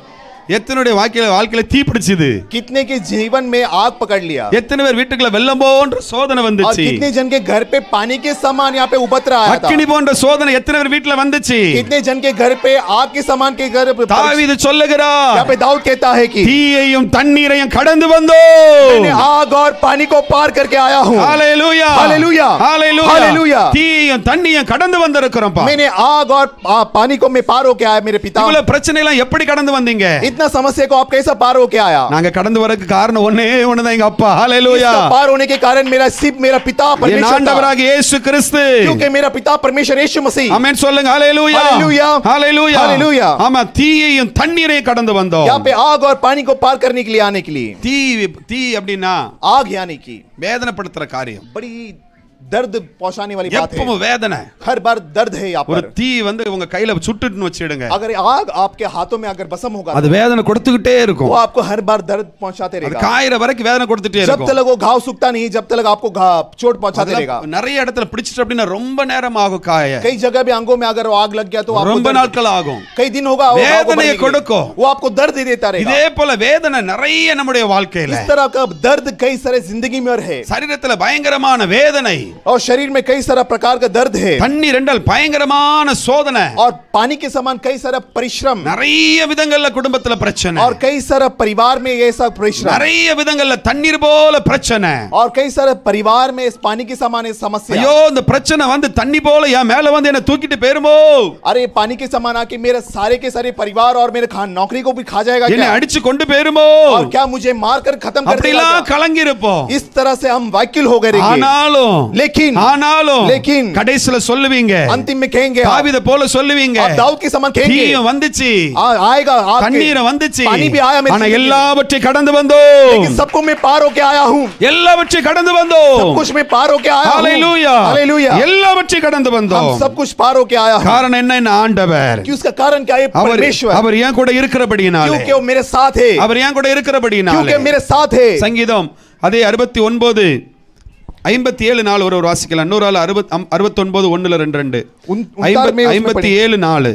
எத்தனுடைய வாழ்க்கையில வாழ்க்கையில தீ பிடிச்சது कितने के जीवन में आग पकड़ लिया எத்தனை பேர் வீட்டுக்குள்ள வெள்ளம் போன்ற சோதனை और வந்துச்சு कितने जन के घर पे पानी के समान यहाँ पे उबत रहा था அக்கினி போன்ற சோதனை எத்தனை பேர் வீட்டுல வந்துச்சு कितने जन के घर पे आग के समान के घर पे தாவீது यहाँ சொல்லுகிறார் पे दाऊद कहता है कि தீயையும் தண்ணீரையும் கடந்து मैंने வந்தோம் आग और पानी को पार करके आया हूँ ஹalleluya Hallelujah. ஹalleluya Hallelujah. தீயையும் தண்ணியும் கடந்து வந்திருக்கிறோம்ப்பா मैंने आग और आ, पानी को मैं पार होके आया मेरे पिता இவ்வளவு பிரச்சனை எல்லாம் எப்படி கடந்து வந்தீங்க इतना समस्या को आप कैसा पार होके आया நாங்க கடந்து வரதுக்கு காரணம் ஒண்ணே ஒண்ணுதான் எங்க அப்பா ஹalleluya इसका पार होने के कारण मेरा सिर्फ मेरा पिता என் परमेश्वर था। ஆண்டவராக இயேசு கிறிஸ்து क्योंकि मेरा पिता परमेश्वर यीशु मसीह ஆமென் சொல்லுங்க ஹalleluya Hallelujah. ஹalleluya Hallelujah. ஆமா தீயையும் தண்ணீரையும் கடந்து வந்தோம் यहाँ पे आग और पानी को पार करने के लिए आने के लिए தீ தீ அப்படின்னா आग यानी कि வேதனைப்படுத்துற காரியம் बड़ी दर्द पहुंचाने वाली बात है எப்பவும் வேதனை हर बार दर्द है यहाँ ஒரு पर தீ வந்து உங்க கையில சுட்டுட்டுன்னு வச்சிடுங்க अगर आग आपके हाथों में अगर भस्म होगा அது வேதனை கொடுத்துக்கிட்டே இருக்கும் वो आपको हर बार दर्द पहुंचाते அது रहेगा காயிற வரைக்கும் வேதனை கொடுத்துட்டே जब இருக்கும் तक वो घाव सूखता नहीं जब तक आपको घा- चोट पहुंचाते रहेगा அதெல்லாம் நிறைய இடத்துல பிடிச்சிட்டு அப்படின்னா ரொம்ப நேரம் ஆகும் காய कई जगह भी अंगों में अगर वो आग लग गया तो आपको ரொம்ப दर्द- நாட்கள் ஆகும் कई दिन होगा वो घाव को வேदனையை भरने के लिए। கொடுக்கும்। वो आपको दर्द दे देता रहेगा இதே போல வேதனை நிறைய நம்முடைய வாழ்க்கையில इस तरह का दर्द कई सारे जिंदगी में और है சரீரத்துல பயங்கரமான வேதனை और शरीर में कई सारा प्रकार का दर्द है தண்ணீர் என்றால் பயங்கரமான சோதனை और पानी के समान कई सारा परिश्रम நிறைய விதங்கள்ல குடும்பத்துல பிரச்சனை और कई सारा परिवार में ऐसा परिश्रम நிறைய விதங்கள்ல தண்ணீர் போல பிரச்சனை और कई सारे परिवार में इस पानी के समान ये समस्या ஐயோ இந்த பிரச்சனை வந்து தண்ணி போல என் மேல வந்து என்ன தூக்கிட்டு போயிருமோ अरे पानी के समान आके मेरे सारे के सारे परिवार और मेरे खान नौकरी को भी खा जाएगा என்னை क्या அடிச்சு கொண்டு போயிருமோ और क्या मुझे मार कर खत्म कर देगा அப்படிலாம் क्या? கலங்கி இருப்போம் इस तरह से हम वाक्युल हो गए रहेंगे। ஆனாலும் लेकिन ஆனாலும் लेकिन கடைசில சொல்லுவீங்க अंतिम में कहेंगे आप தாவீத போல சொல்லுவீங்க आप दाऊद के समान कहेंगे தீயும் வந்துச்சு आ- आएगा आपके- தண்ணீரம் வந்துச்சு पानी भी आया मेरी ஆனா जिंदगी में। எல்லாவற்றையும் கடந்து लेकिन வந்தோம் सबको मैं पार होके आया हूँ எல்லாவற்றையும் கடந்து सब வந்தோம் कुछ मैं पार होके आया हूँ ஹalleluya हालेलुया எல்லாவற்றையும் கடந்து हम வந்தோம் सब कुछ पार होके आया हूँ காரணம் என்ன என்ன ஆண்டவர் कि उसका कारण क्या है அவர் परमेश्वर அவர் ஏன் கூட இருக்கிறபடினாலே क्योंकि वो मेरे साथ है அவர் ஏன் கூட இருக்கிறபடினாலே क्योंकि मेरे साथ है சங்கீதம் அதே அறுபத்தி ஒன்பது ஐம்பத்தி ஏழு நாள் ஒரு ஒரு வாசிக்கலாம் நூறு ஆள் அறுபத் அறுபத்தி ஒன்பது ஒண்ணுல ரெண்டு ரெண்டு उन- उनतार में उसमें ஐம்பத்தி पढ़ी। ஏழு நாலு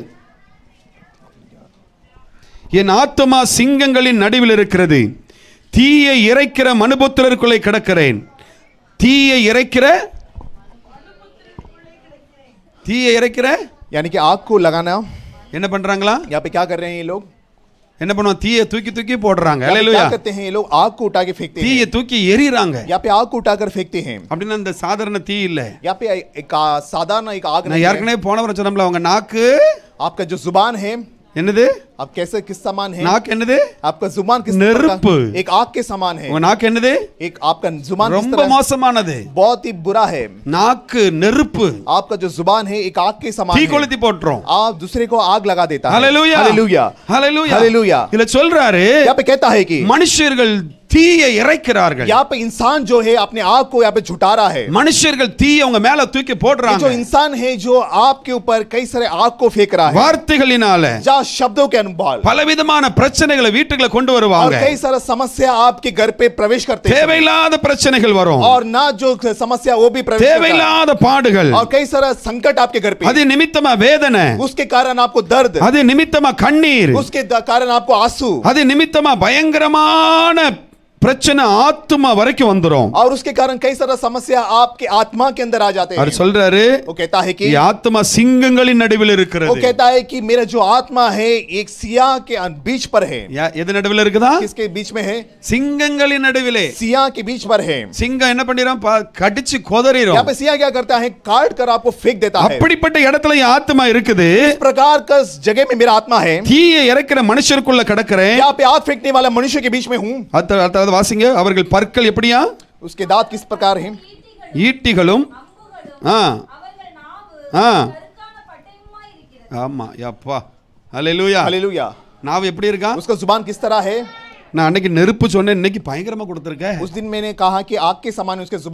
என் ஆத்துமா சிங்கங்களின் நடுவில் இருக்கிறது தீயை இறைக்கிற மனுபுத்திரருக்குள்ளே கிடக்கிறேன் தீயை இறைக்கிற தீயை இறைக்கிற यानी कि आग को लगाना என்ன பண்றாங்களா यहाँ पे क्या कर रहे हैं ये लोग என்ன பண்ணுவாங்க தீயை தூக்கி தூக்கி போடுறாங்க यहाँ पे அல்லேலூயா क्या करते हैं ये लोग आग को उठा के फेंकते हैं தீயை தூக்கி எரிறாங்க यहाँ पे आग को उठाकर फेंकते हैं அப்படின்னா இந்த சாதாரண தீ இல்ல यहाँ पे एक आ, साधारण एक आग நான் नहीं है ஏற்கனவே போனவரை சொன்னோம்ல அவங்க நாக்கு आपका जो जुबान है என்னது आप कैसे किस समान है நாக்கு என்னது आपका जुबान किस नर्प। प्रकार- एक आग के समान है உங்க நாக்கு என்னது एक आपका जुबान किस ரொம்ப तरह மோசமானது बहुत ही बुरा है நாக்கு நெருப்பு आपका जो जुबान है एक आग के समान தீ है கொளுத்தி போட்டுரும் आप दूसरे को आग लगा देता है ஹalleluya हालेलुया ஹalleluya हालेलुया இதுல சொல்றாரு यहाँ पे कहता है कि மனுஷர்கள் தீயை இறைக்கிறார்கள் यहाँ पे इंसान जो है अपने आग को यहाँ पे झुटा रहा है மனுஷர்கள் தீயை அவங்க மேல தூக்கி ये जो போடுறாங்க इंसान है जो आपके ऊपर कई सारे आग को फेंक रहा है வார்த்தைகளினால जहाँ शब्दों के अनुबाल பலவிதமான பிரச்சனைகளை வீட்டுக்குள்ள கொண்டு और வருவாங்க कई सारा समस्या आपके घर पे प्रवेश करते हैं தேவையில்லாத பிரச்சனைகள் வரும் और ना जो समस्या वो भी प्रवेश करता है தேவையில்லாத பாடுகள் और कई सारा संकट आपके घर पे அது நிமித்தமா வேதனை उसके कारण आपको दर्द அது निमिத்தமா கண்ணீர் उसके द- कारण आपको आंसू அது நிமித்தமா பயங்கரமான பிரச்சனை ஆத்துமா வரைக்கும் வந்துரும் और उसके कारण कई सारा समस्या आपके आत्मा के अंदर आ जाते அவர் हैं சொல்றாரு वो कहता है कि "என் ஆத்துமா சிங்கங்களின் நடுவில் वो இருக்கிறது कहता है कि मेरा जो आत्मा है एक सिया के अन- बीच पर है யா- எது நடுவில் இருக்குதா किसके बीच में है சிங்கங்களின் நடுவிலே सिया के बीच पर है சிங்கம் என்ன பண்ணிரும் பா- கடிச்சு यहाँ கொதறிரும் पे सिया क्या करता है काट कर आपको फेंक देता है அப்படிப்பட்ட இடத்துல என் ஆத்துமா இருக்குது इस प्रकार का जगह में मेरा आत्मा है தீயை இறக்கிற மனுஷருக்குள்ள கிடக்கிறேன் यहाँ पे आग फेंकने वाला मनुष्य के बीच में हूँ அடுத்த அடுத்தது வாசிங்க அவர்கள் பற்கள் எப்படியா उसके दांत किस प्रकार हैं ஈட்டிகளும் அம்புகளும் ஆ அவர்கள் நாவு ஆ கருக்கான பட்டயமாய் இருக்கிறது ஆமா யப்பா ஹalleluya हालेलुया நாவு எப்படி இருக்கா उसका जुबान किस तरह है நான் அன்னைக்கு நெருப்பு சொன்னேன் இன்னைக்கு பயங்கரமா கொடுத்துருக்கேன் उस दिन मैंने कहा कि आग के समान है उसके जुबान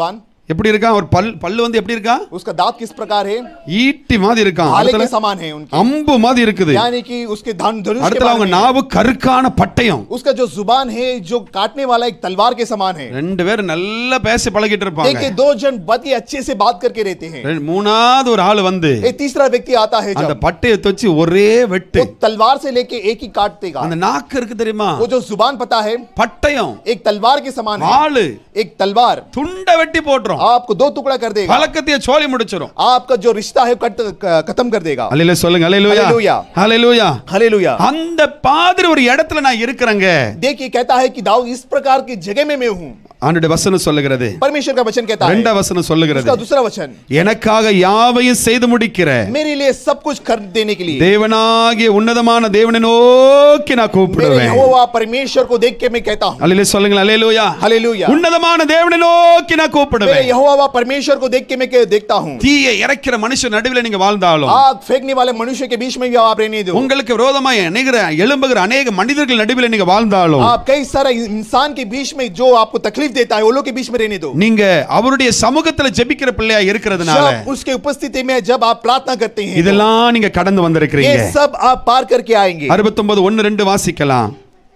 எப்படி இருக்கான் ஒரு பல் பல்லு வந்து எப்படி இருக்கான் उसका दांत किस प्रकार है ஈட்டி மாதிரி இருக்கான் भाले के அடுத்தல समान है उनके அம்பு மாதிரி இருக்குது यानी कि उसके धन धनुष के அடுத்தல அவங்க बारे में நாவு கருக்கான பட்டயம் उसका जो जुबान है जो काटने वाला एक तलवार के समान है ரெண்டு பேரும் நல்லா பேசி பழகிட்டு இருப்பாங்க देखिए दो जन बहुत ही अच्छे से बात करके रहते हैं ரெண்டு- மூணாவது ஒரு ஆள் வந்து एक तीसरा व्यक्ति आता है அந்த जब பட்டயத்தை வச்சு ஒரே வெட்டு वो तलवार से लेके एक ही काट देगा அந்த நாக்கு இருக்கு தெரியுமா वो जो जुबान पता है பட்டயம் एक तलवार के समान है ஆளு एक तलवार துண்டை வெட்டி போட்டுரும் आपको दो टुकड़ा कर देगा பழக்கத்தையே சோழி முடிச்சிரும் आपका जो रिश्ता है कट क- खत्म कर देगा அல்லேலூயா சொல்லுங்க அல்லேலூயா அல்லேலூயா. அல்லேலூயா हालेलुया அந்த பாதிரி ஒரு இடத்துல நான் இருக்கிறேங்க देखिए कहता है कि दाऊद इस प्रकार की जगह में मैं हूँ ஆண்டுடைய வசனம் சொல்லுகிறது परमेश्वर का वचन कहता है ரெண்டாம் வசனம் சொல்லுகிறது उसका दूसरा वचन எனக்காக யாவையும் செய்து முடிக்கிற मेरे लिए सब कुछ कर देने के लिए தேவனாகிய உன்னதமான தேவனை நோக்கி நான் मेरे கூப்பிடுவேன் यहोवा परमेश्वर को देख के मैं कहता हूँ அல்லேலூயா சொல்லுங்க அல்லேலூயா हालेलुया உன்னதமான தேவனை நோக்கி நான் मेरे கூப்பிடுவேன் यहोवा परमेश्वर को देख के मैं के- देखता हूँ தீயை இறைக்கிற மனுஷன் நடுவில் நீங்க வாழ்ந்தாலும் आग फेंकने वाले मनुष्य के बीच में भी आप रहने दो உங்களுக்கு விரோதமாய் அநேகிற எழும்புகிற அநேக மனிதர்கள் நடுவில் நீங்க வாழ்ந்தாலும் आप कई सारा इंसान के बीच में जो आपको तकलीफ देता है वो लोग के बीच में रहने दो நீங்க அவருடைய சமூகத்துல ஜெபிக்கிற பிள்ளையா இருக்கிறதுனால जब उसके उपस्थिति में जब आप प्रार्थना करते हैं இதெல்லாம் நீங்க கடந்து வந்திருக்கிறீங்க ये सब आप पार करके आएंगे அறுபத்தொன்பது ஒன்னு ரெண்டு வாசிக்கலாம்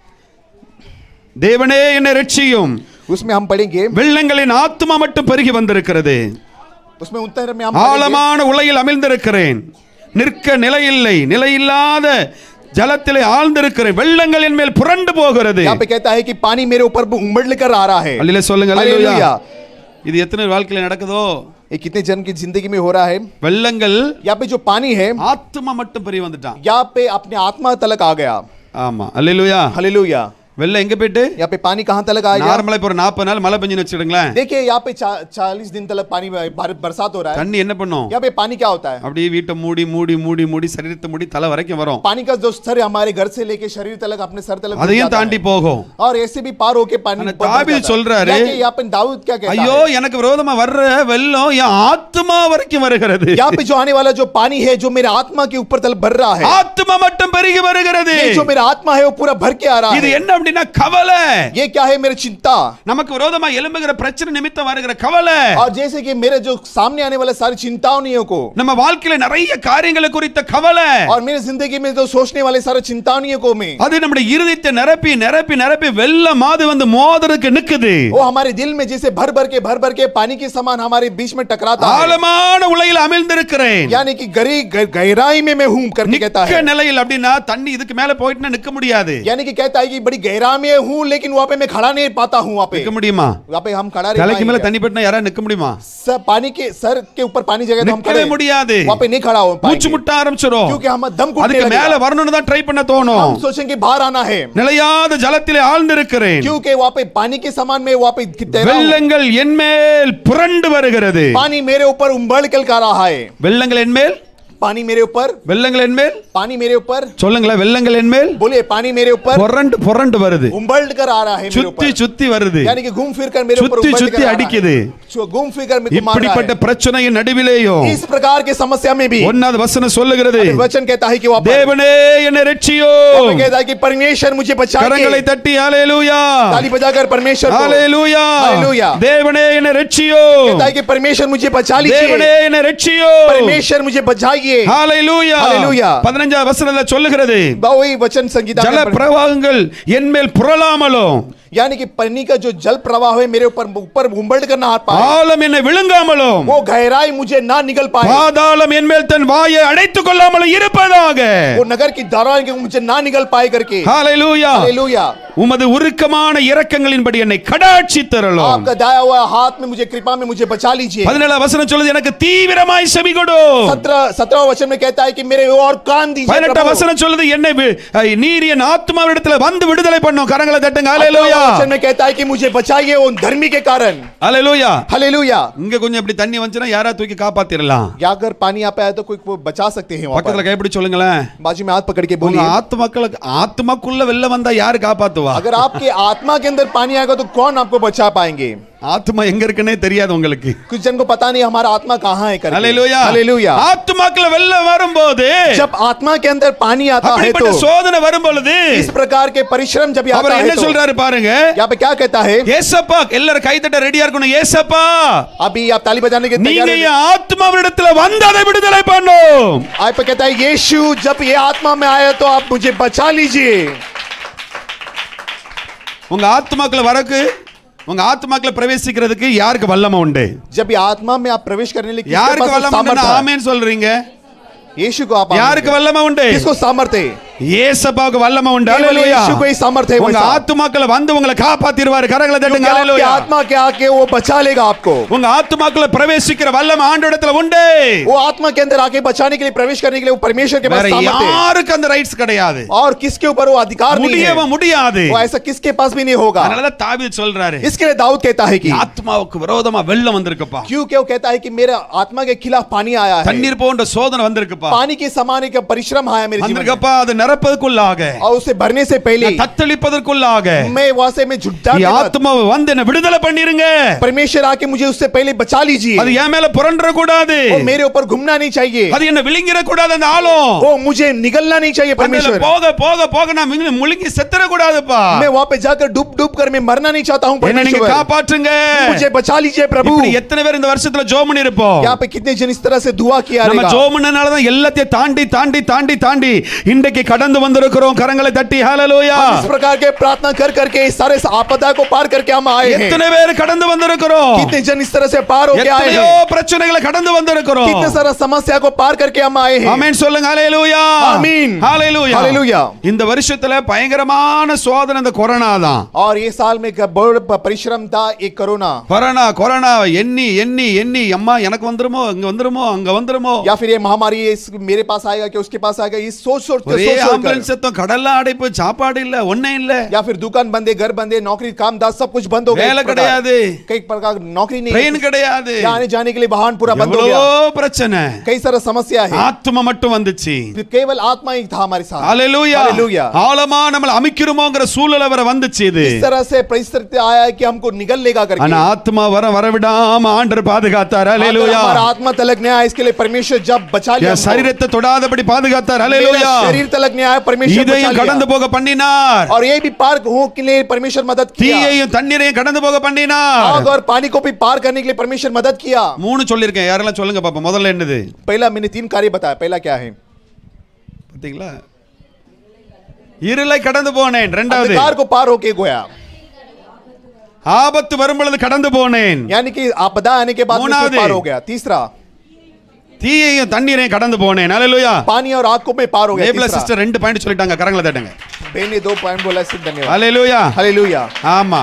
தேவனே என்னை ரட்சியும் उसमें हम पढ़ेंगे வெள்ளங்களின் ஆத்துமா மட்டும் பெருகி வந்திருக்கிறது उसमें उत्तर में हम पढ़ेंगे, ஆழமான உலையில் அமிழ்ந்திருக்கிறேன் நிற்க நிலையில்லை நிலையில்லாத ஜலத்திலே ஆழ்ந்திருக்கிறேன் வெள்ளங்கள் என் மேல் புரண்டு போகிறது यहाँ पे कहता है कि पानी मेरे ऊपर उमड़ कर आ रहा है அல்லிலே சொல்லுங்க அல்லேலூயா. हालेलुया। இது எத்தனை வாழ்க்கையில நடக்குதோ ये कितने जन की जिंदगी में हो रहा है வெள்ளங்கள் यहाँ पे जो पानी है ஆத்துமா மட்டும் பெரிய வந்துட்டான் यहाँ पे अपने आत्मा तलक आ गया ஆமா அல்லேலூயா हालेलुया வெள்ளம் எங்க போயிட்டு यहाँ पे पानी कहाँ तलक आ गया நார்மலா இப்போ ஒரு நாற்பது நாள் மழை பெஞ்சுன்னு வச்சுடுங்களேன் देखिए यहाँ पे चालीस दिन तलक पानी बार- बरसात हो रहा है தண்ணி என்ன பண்ணும் यहाँ पे पानी क्या होता है அப்படியே வீட்டை மூடி மூடி மூடி மூடி சரீரத்தை மூடி தலை வரைக்கும் வரும் पानी का जो स्तर है हमारे घर से लेके शरीर तलक अपने सर तलक घुस அதையும் जाता தாண்டி है। போகும் और ऐसे भी पार होके पानी ஆனா ऊपर बढ़ தாவீது जाता है। சொல்றாரு, यहाँ पे- यहाँ पे दाऊद क्या कहता ஐயோ है எனக்கு விரோதமா வர்ற வெள்ளம் என் ஆத்துமா வரைக்கும் வருகிறது यहाँ पे जो आने वाला जो पानी है जो मेरे आत्मा के ऊपर तलक भर रहा है ஆத்துமா மட்டும் பெருகி வருகிறது ये जो मेरा आत्मा है वो पूरा भर के आ रहा இது है என்ன அப்படின்னா கவலை ये क्या है मेरी चिंता நமக்கு விரோதமா எழும்புகிற பிரச்சனை நிமித்தம் வருகிற கவலை और जैसे कि मेरे जो सामने आने वाले सारी चिंताओं को நம்ம வாழ்க்கையில நிறைய காரியங்களை குறித்த கவலை और मेरी जिंदगी में जो सोचने वाले सारे चिंताओं को में அது நம்முடைய இருதயத்தை நிரப்பி நிரப்பி நிரப்பி வெள்ளம் மாது வந்து மோதறதுக்கு நிக்குது वो हमारे दिल में जैसे भर भर के भर भर के पानी के समान हमारे बीच में टकराता है ஆழமான உலையில் அமிழ்ந்திருக்கிறேன் यानी कि गरी ग- गहराई में मैं हूं करके कहता நிக்க है நிலையில் அப்படின்னா தண்ணி இதுக்கு மேல போயிட்டுனா நிக்க முடியாது यानी कि कहता है कि बड़ी गहराई में हूं लेकिन वहां पे मैं खड़ा नहीं पाता हूं वहां पे நிக்க முடியுமா वहां पे हम खड़ा नहीं தலைக்கு மேல पाएंगे। தண்ணி பட்டினா யாரா நிக்க முடியுமா सर पानी के सर के ऊपर पानी जगह तो हम நிக்கவே खड़े முடியாது वहां पे नहीं खड़ा हो மூச்சு पाएंगे முட்ட ஆரம்பிச்சிரும் क्योंकि हम दम घुटने அதுக்கு மேல लगेगा வரணும்னு தான் ட்ரை பண்ண தோணும் हम सोचेंगे बाहर आना है நிலையாத ஜலத்திலே ஆழ்ந்திருக்கிறேன் क्योंकि वहां पे पानी के समान में वहां पे तैरा हूं। வெள்ளங்கள் என்மேல் புரண்டு வருகிறது पानी मेरे ऊपर उम्बड़ कल का रहा है வெள்ளங்கள் என்மேல் पानी मेरे ऊपर வெள்ளங்கள் என்மேல் पानी मेरे ऊपर சொல்லுங்களேன் வெள்ளங்கள் என்மேல் बोलिए पानी मेरे ऊपर புரண்டு புரண்டு வருது उम्बड़ कर आ रहा है मेरे சுத்தி ऊपर சுத்தி வருது यानी कि घूम फिर कर मेरे ऊपर சுத்தி उम्बड़ சுத்தி कर आ रहा அடிக்குது है जो घूम फिर कर मेरे को मार रहा இப்படிப்பட்ட है பிரச்சனையின் நடுவிலேயும் इस प्रकार की समस्या में भी ஒன்னாவது வசனம் சொல்லுகிறது वचन कहता है कि वहां पर தேவனே என்னை ரட்சியோ वहां पे कहता है कि परमेश्वर मुझे बचा கரங்களை के தட்டி ஹalleluya ताली बजाकर परमेश्वर को ஹalleluya हालेलुया। தேவனே என்னை ரட்சியோ कहता है कि परमेश्वर मुझे बचा தேவனே लीजिए என்னை ரட்சியோ परमेश्वर मुझे बचाइए ஹalleluya हालेलुया। 15 வசனத்துல சொல்லுகிறது वही वचन संगीता ஜல में पढ़- பிரவாகங்கள் என்மேல் புரளாமலும் यानी कि पानी का जो जल प्रवाह है मेरे ऊपर ऊपर उम्बड़ कर ना आ पाए ஆழம் என்னை விழுங்காமலும் वो गहराई मुझे ना निकल पाए பாதாளம் என்மேல் தன் வாயை அடைத்துக் கொள்ளாமலும் இருப்பதாக वो नगर की दौरान के मुझे ना निकल पाए करके ஹalleluya हालेलुया உமது உருக்கமான இரக்கங்களின்படி என்னை கடாட்சி தரலும் आपका दाया हुआ हाथ में मुझे कृपा में मुझे बचा लीजिए பதினேழாம் வசனம் சொல்லுது எனக்கு தீவிரமாய் செவி கொடு सत्रह सत्रह वचन में कहता है कि मेरे और कान दीजिए பதினெட்டாம் प्रभु। வசனம் சொல்லுது என்னை வி- ஐ, நீர் என் ஆத்மாவிடத்துல வந்து விடுதலை பண்ணும் கரங்களை தட்டுங்க ஹalleluya अठारहवां वचन में कहता है कि मुझे बचाइए उन धर्मी के कारण ஹalleluya हालेलुया இங்க கொஞ்சம் இப்படி தண்ணி வந்துச்சுன்னா யாரா தூக்கி காப்பாத்திரலாம் या अगर पानी यहाँ पे आए तो कोई वो बचा सकते हैं वहाँ பக்கத்துல पर கைப்பிடி சொல்லுங்களேன் बाजू में हाथ पकड़ के உங்க बोलिए ஆத்மாக்களுக்கு ஆத்மாக்குள்ள வெளில வந்தா யாரு காப்பாத்துவா अगर आपके आत्मा के अंदर पानी आएगा तो कौन आपको बचा पाएंगे ஆத்மா எங்க இருக்குன்னே தெரியாது உங்களுக்கு कुछ जन को पता नहीं हमारा आत्मा कहाँ है करके ஹalleluya हालेलुया ஆத்மாக்கள வெளில வரும்போது जब आत्मा के अंदर पानी आता है तो அப்படிப்பட்ட சோதனை வரும் பொழுது इस प्रकार के परिश्रम जब அவர் आता என்ன है तो சொல்றாரு பாருங்க यहाँ पे क्या कहता है ஏசப்பா எல்லாரும் கைத்தட்ட ரெடியா இருக்கணும் ஏசப்பா अभी आप ताली बजाने के நீங்க तैयार हैं? என் ஆத்மாவிடத்துல வந்து அதை விடுதலை பண்ணும் आप पे कहता है यीशु जब ये आत्मा में आया तो आप मुझे बचा लीजिए உங்க ஆத்மாக்குள்ள வரக்கு உங்க ஆத்மாக்குள்ள பிரவேசிக்கிறதுக்கு யாருக்கு வல்லமை உண்டு जब ये आत्मा में आप प्रवेश करने लगे किसके யாருக்கு पास வல்லமை सामर्थ्य உண்டு है? ஆமேன்னு சொல்றீங்க यीशु को आप आमीन யாருக்கு करें। வல்லமை உண்டு किसको सामर्थ्य है? ஏசப்பாவுக்கு வல்லமை உண்டு केवल அல்லேலூயா यीशु को ही सामर्थ्य है உங்க वैसा। ஆத்மாக்களை வந்து உங்களை காப்பாத்திடுவாரு கரங்களை क्योंकि தட்டுங்க आपकी அல்லேலூயா आत्मा के आके वो बचा लेगा आपको உங்க ஆத்மாக்குள்ள பிரவேசிக்கிற வல்லமை ஆண்டோடத்துல உண்டு वो आत्मा के अंदर आके बचाने के लिए प्रवेश करने के लिए वो परमेश्वर के पास வேற सामर्थ्य है யாருக்கு அந்த ரைட்ஸ் கிடையாது और किसके ऊपर वो अधिकार नहीं முடியவே है முடியாது वो ऐसा किसके पास भी नहीं होगा அதனாலதான் தாவீது சொல்றாரு इसके लिए दाऊद कहता है कि ஆத்மாவுக்கு விரோதமா வெள்ளம் வந்திருக்குப்பா क्योंकि वो कहता है कि मेरे आत्मा के खिलाफ पानी आया है தண்ணீர் போன்ற சோதனை வந்திருக்குப்பா पानी के समान एक परिश्रम आया मेरे जीवन में வந்திருக்கப்பா அது நிரப்பதுக்குள்ளாக और उसे भरने से पहले நான் தத்தளிப்பதற்குள்ளாக मैं वहां से मैं झुट्टा ఈ ஆத்மாவை வந்து என்ன விடுதலை பண்ணிருங்க परमेश्वर आके मुझे उससे पहले बचा लीजिए அது என் மேல புரண்ட கூடாது वो मेरे ऊपर घूमना नहीं चाहिए அது என்ன விழுங்கிற கூடாது அந்த ஆளும் वो मुझे निगलना नहीं चाहिए அதுல परमेश्वर போக போக போக நான் மிங்க- முழுங்கி செத்துற கூடாதுப்பா मैं वहां पे जाकर डूब डूब कर मैं मरना नहीं चाहता हूँ என்ன நீங்க परमेश्वर காப்பாற்றுங்க मुझे बचा लीजिए प्रभु இப்படி எத்தனை பேர் இந்த வருஷத்துல ஜோம் பண்ணி இருப்போம் यहाँ पे कितने जन इस तरह से दुआ किया நம்ம रहेगा ஜோம் பண்ணனாலதான் எல்லாத்தையும் தாண்டி தாண்டி தாண்டி தாண்டி இன்றைக்கு கடந்து வந்திருக்கிறோம் கரங்களை தட்டி ஹalleluya हम इस प्रकार के प्रार्थना कर करके इस सारे आपदा को पार करके हम आए हैं எத்தனை பேர் கடந்து வந்திருக்கிறோம் कितने जन इस तरह से पार होके आए எத்தனையோ हैं பிரச்சனைகளை கடந்து வந்திருக்கிறோம் कितने सारा समस्या को पार करके हम आए हैं ஆமென் சொல்லுங்க ஹalleluya ஆமீன். ஹalleluya ஹalleluya. இந்த வருஷத்துல பயங்கரமான சோதனை இந்த கொரோனா தான் और ये साल में एक बड़ा परिश्रम था एक कोरोना கொரோனா கொரோனா எண்ணி எண்ணி எண்ணி அம்மா எனக்கு வந்துருமோ இங்க வந்துருமோ அங்க வந்துருமோ या फिर ये महामारी ये इस- मेरे पास आएगा कि उसके पास आएगा ये सोच सोच के ஒரே सोच सोच ஆம்புலன்ஸ் कर சத்தம் கடல்ல அடைப்பு சாப்பாடு இல்ல ஒண்ணே இல்ல या फिर दुकान बंदे घर बंदे नौकरी काम दास सब कुछ बंद हो गया வேலை इस प्रकार। கிடையாது कई प्रकार नौकरी नहीं ட்ரெயின் கிடையாது है। आने जाने के लिए वाहन पूरा बंद हो எவ்வளோ गया பிரச்சனை कई सारा समस्या है ஆத்மா மட்டும் வந்துச்சு फिर केवल आत्मा ही था हमारे साथ ஹalleluya Hallelujah. ஆழமா நம்மள அமைக்கிறோமோங்கற சூழல வர வந்துச்சு இது इस तरह से परिस्थिति आया है कि हमको निगल लेगा करके ஆனா ஆத்மா வர வரவிடாம ஆண்டவர் பாதுகாத்தார் अगर ஹalleluya हमारा आत्मा तलक नहीं आया इसके लिए परमेश्वर जब बचा लिया என் हमको, சரீரத்தை தொடாதபடி பாதுகாத்தார் मेरा ஹalleluya शरीर तलक नहीं आया परमेश्वर बचा இதையும் கடந்து लिया போக பண்ணினார் और ये भी पार हो के लिए परमेश्वर मदद किया தீயையும் தண்ணீரையும் கடந்து போக பண்ணினார் आग और पानी को भी पार करने के लिए परमेश्वर मदद किया மூணு சொல்லிருக்கேன் யாரெல்லாம் சொல்லுங்க பாப்பா முதல்ல என்னது पहला मैंने तीन कार्य बताया पहला क्या है பாத்தீங்களா இருளை கடந்து போனேன் ரெண்டாவது अंधकार को पार होके गोया ஆபத்து வரும் பொழுது கடந்து போனேன் यानी कि आपदा आने के बाद में उसमें மூணாவது. पार हो गया तीसरा தீயையும் தண்ணீரையும் கடந்து போனேன் ஹalleluya पानी और आग को मैं पार हो गया லேபிள तीसरा சிஸ்டர் ரெண்டு பாயிண்ட் சொல்லிட்டாங்க கரங்களை தட்டுங்க बहन ने दो पॉइंट बोला इससे धन्यवाद ஹalleluya हालेलुया ஆமா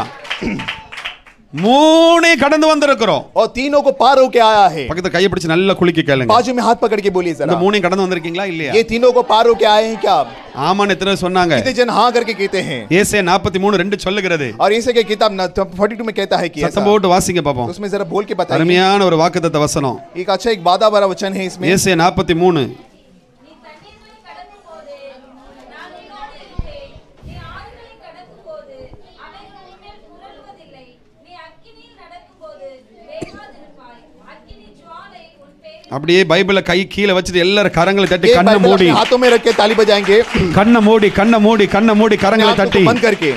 மூணே கடந்து வந்திருக்கிறோம் और तीनों को पार होके आया है பக்கத்துல கையை பிடிச்சு நல்லா குலுக்கி கேளுங்க बाजू में हाथ पकड़ के बोलिए இந்த जरा மூணையும் கடந்து வந்திருக்கீங்களா இல்லையா ये तीनों को पार होके आए हैं क्या आप ஆமான்னு எத்தனை பேர் சொன்னாங்க कितने जन हाँ करके कहते हैं ஏசே நாற்பத்தி மூணு ரெண்டு சொல்லுகிறது और इसे के किताब फोर्टी टू में कहता है कि ऐसा। சத்தம் போட்டு வாசிங்க பாப்போம் तो उसमें जरा बोल के बताइए அருமையான ஒரு வாக்குத்தத்த வசனம் एक अच्छा एक बाधा भरा वचन है इसमें ஏசே நாற்பத்தி மூணு நீ தண்ணீர்களை கடக்கும் போது நான் உன்னோடு இருப்பேன் நீ ஆறுகளை கடக்கும் போது அவைகள் உன்மேல் புரளுவதில்லை நீ அக்கினியில் நடக்கும்போது வேகாதிருப்பாய் அக்கினி ஜுவாலை உன் பேரில் அப்படியே பைபிளை கை கீழே வச்சுட்டு எல்லாரும் கரங்களை தட்டி ये கண்ணை बाइबल மூடி अपने हाथों में रख के ताली बजाएंगे கண்ணை மூடி கண்ணை மூடி கண்ணை மூடி கரங்களை आंखों தட்டி को बंद करके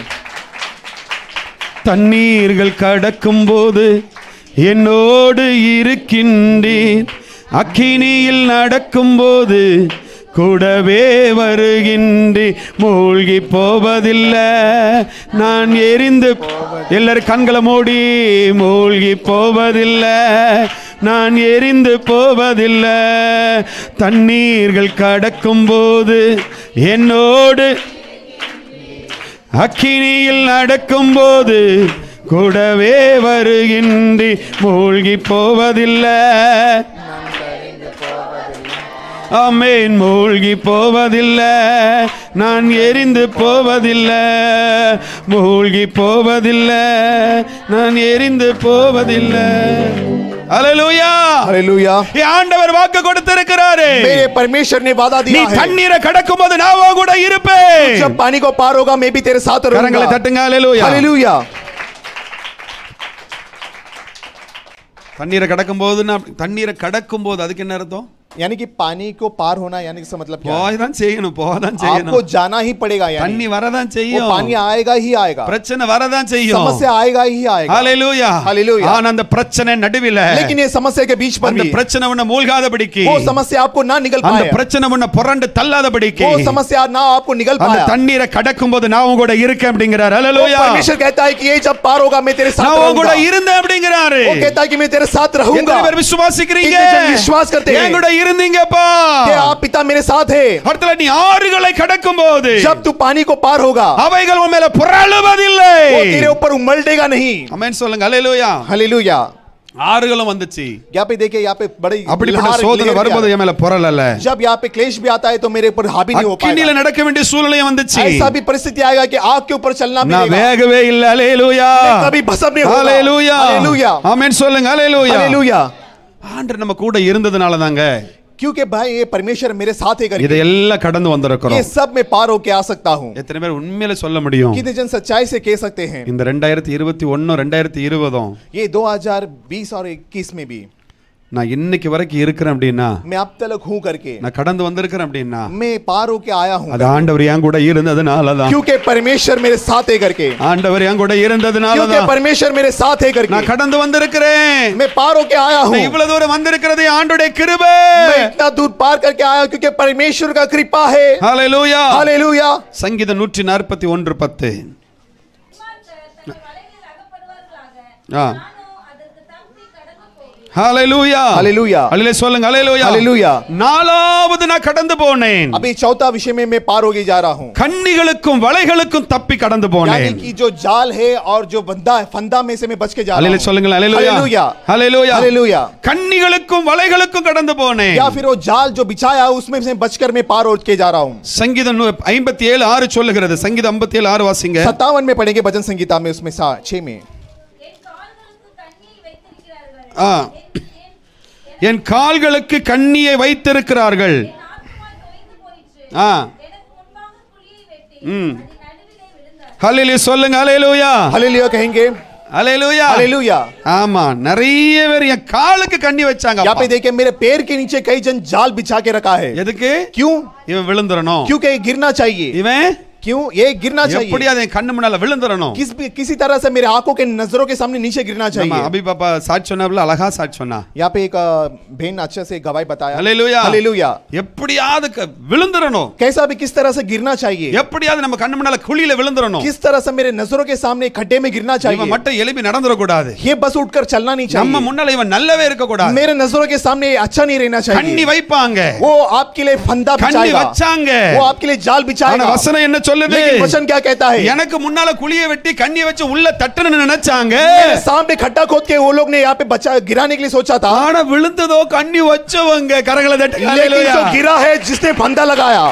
தண்ணீர்கள் கடக்கும் போது என்னோடு இருக்கின்றீர் அக்கினியில் நடக்கும்போது கூடவே வருகின்றி மூழ்கி போவதில்லை நான் எரிந்து எல்லாரும் கண்களை மூடி மூழ்கி போவதில்லை நான் எரிந்து போவதில்லை தண்ணீர்கள் கடக்கும் போது என்னோடு அக்கினியில் நடக்கும்போது கூடவே வருகின்றி மூழ்கி போவதில்லை ஆமேன் மூழ்கி போவதில்லை நான் எரிந்து போவதில்லை மூழ்கி போவதில்லை நான் எரிந்து போவதில்லை அல்லேலூயா हालेलुया என் ஆண்டவர் வாக்கு கொடுத்திருக்கிறாரு मेरे परमेश्वर ने वादा நீ दिया है தண்ணீரை கடக்கும் போது நான் உன் கூட இருப்பேன் जब पानी को पार होगा मैं भी तेरे साथ கரங்களை रहूंगा தட்டுங்க அல்லேலூயா हालेलुया தண்ணீரை கடக்கும் போது நான் தண்ணீரை கடக்கும் போது அதுக்கு என்ன அர்த்தம் यानी कि पानी को पार होना यानी कि इसका मतलब क्या है? போய் தான் செய்யணும் போதான் आपको செய்யணும் जाना ही पड़ेगा यानी தண்ணி வரதான் वो செய்யும் पानी आएगा ही आएगा பிரச்சனை வரதான் செய்யும் समस्या आएगा ही आएगा ஹalleluya Hallelujah. ஆனா அந்த பிரச்சனை நடுவில लेकिन ये समस्या के बीच पर அந்த भी பிரச்சனை உன்னை மூழ்காதபடிக்கு वो समस्या आपको ना निकल அந்த पाए பிரச்சனை உன்னை புரண்டு தள்ளாதபடிக்கு वो समस्या ना आपको निकल அந்த पाया தண்ணீரை கடக்கும் போது நான் உங்க கூட இருக்கேன் அப்படிங்கிறார் वो ஹalleluya परमेश्वर कहता है कि ये जब पार होगा मैं तेरे साथ நான் உங்க கூட रहूंगा இருந்தேன் அப்படிங்கிறாரு वो कहता है कि मैं तेरे साथ रहूंगा எத்தனை பேர் விசுவாசிக்கிறீங்க कितने जन विश्वास करते हैं? என் கூட இருந்தீங்கப்பா कि आप पिता मेरे साथ है அடுத்தல நீ ஆறுகளை கடக்கும் போது जब तू पानी को पार होगा அவைகள் உன் மேல புரளுவதில்லை वो तेरे ऊपर उमलटेगा नहीं அமேன் சொல்லுங்க ஹalleluya हालेलुया ஆறுகளும் வந்துச்சு यहाँ पे देखिए यहाँ पे बड़ी அப்படிப்பட்ட लहर சோதனை लहर வரும்போது क्या? என் மேல புரளல जब यहाँ पे क्लेश भी आता है तो मेरे ऊपर हावी नहीं हो அக்கினியில पाएगा நடக்க வேண்டிய சூழ்நிலையும் வந்துச்சு ऐसा भी परिस्थिति आएगा कि आग के ऊपर चलना भी நான் देगा வேகவே இல்ல ஹalleluya कभी भसम नहीं होगा ஹalleluya हालेलुया ஆமென் சொல்லுங்க ஹalleluya हालेलुया ஆண்டவர் நம்ம கூட இருந்ததுனால தாங்க क्योंकि भाई ये परमेश्वर मेरे साथ है करके இதையெல்லாம் கடந்து ये வந்திருக்கிறோம் सब मैं पार होके आ सकता हूँ எத்தனை பேர் உண்மையில சொல்ல முடியும் कितने जन सच्चाई से कह सकते हैं இந்த ரெண்டாயிரத்தி இருபத்தி ஒன்னும் ரெண்டாயிரத்தி இருபதும் ये 2020 और 21 में भी நான் இன்னைக்கு வரைக்கும் இருக்கிறேன் அப்படின்னா मैं अब तक हूँ करके நான் கடந்து வந்திருக்கிறேன் அப்படின்னா मैं पार होके आया हूँ அது ஆண்டவர் என் கூட இருந்ததுனால தான் क्योंकि परमेश्वर मेरे साथ है करके ஆண்டவர் என் கூட இருந்ததுனால क्योंकि தான் परमेश्वर मेरे साथ है करके நான் கடந்து வந்திருக்கிறேன் मैं पार होके आया हूँ நான் இவ்வளவு தூரம் வந்திருக்கிறது ஆண்டுடைய கிருபை मैं इतना दूर पार करके आया हूँ क्योंकि परमेश्वर का कृपा है ஹalleluya हालेलुया சங்கீதம் நூற்றி நாற்பத்தி ஒன்று பத்து துன்மார்க்கர் தங்கள் வலைகளில் அகப்படுவார்களாக ஆ. நானோ அதற்கு தப்பி கடந்து போவேன் ஹalleluya हालेलुया அல்லேலூயா சொல்லுங்க ஹalleluya हालेलुया நாலாவது நான் கடந்து போனேன் अभी चौथा विषय में मैं पार होके जा रहा हूँ கண்ணிகளுக்கும் வலைகளுக்கும் தப்பி கடந்து यानी போனேன் कि जो जाल है और जो बंदा है फंदा में से मैं बच के जा रहा அல்லேலூயா हूँ சொல்லுங்க ஹalleluya हालेलुया ஹalleluya हालेलुया கண்ணிகளுக்கும் வலைகளுக்கும் கடந்து போனேன் या फिर वो जाल जो बिछाया है उसमें से बचकर मैं पार होके जा रहा हूँ சங்கீதம் ஐம்பத்தி ஏழு ஆறு சொல்லுகிறது சங்கீதம் ஐம்பத்தி ஏழு ஆறு வாசிங்க सत्तावन में पढ़ेंगे भजन संगीता में उसमें सा छह में என் கால்களுக்கு தண்ணீர் வைத்திருக்கிறார்கள் ஆ. என்- என் என் கால்களுக்கு கண்ணியை வைத்திருக்கிறார்கள் என் ஆத்துமா தொய்ந்து போயிற்று ஆ எனக்கு முன்பாக குழியை வெட்டி ம். அதன் நடுவிலே விழுந்தார் ஹalleluya சொல்லுங்க ஹalleluya हालेलुया कहेंगे ஹalleluya हालेलुया ஆமா நிறைய பேர் என் காலுக்கு கண்ணி வச்சாங்க यहाँ पे அப்பா. देखिए मेरे पैर के नीचे कई जन जाल बिछा के रखा है எதுக்கு क्यों இவன் விழுந்துறணும் क्योंकि ये गिरना चाहिए இவன் क्यों ये गिरना எப்படி चाहिए அதை கண்ணு முன்னால விழுந்துறணும் किस भी किसी तरह से मेरे आंखों के नजरों के सामने नीचे गिरना நம்ம चाहिए அபி பாப்பா சாட்சி சொன்னாப்ல அழகா சாட்சி சொன்னா यहाँ पे एक अ, बहन अच्छे से गवाही बताया ஹalleluya हालेलुया எப்படியாவது க- விழுந்துறணும் कैसा भी किस तरह से गिरना चाहिए எப்படியாவது நம்ம கண்ணு முன்னால குழியில விழுந்துறணும் किस तरह से मेरे नजरों के सामने खड्डे में गिरना இவன் चाहिए மட்டும் எழுப்பி நடந்துட கூடாது ये बस उठकर चलना नहीं நம்ம चाहिए முன்னால இவன் நல்லவே இருக்க கூடாது मेरे नजरों के सामने ये अच्छा नहीं रहना கண்ணி चाहिए வைப்பாங்க वो आपके लिए फंदा கண்ணி बिछाएगा வச்சாங்க वो आपके लिए जाल ஆனா बिछाएगा வசனம் என்ன சொல்லுது लेकिन वचन क्या कहता है எனக்கு முன்னால குழிய வெட்டி கண்ணி வச்சு உள்ள தட்டுன்னு நினைச்சாங்க मेरे सामने खड्डा खोद के वो लोग ने यहाँ पे बचा गिराने के लिए सोचा था ஆனா விழுந்ததோ கண்ணி வச்சவங்க கரங்களை தட்டி लेकिन ஹalleluya. जो गिरा है जिसने फंदा लगाया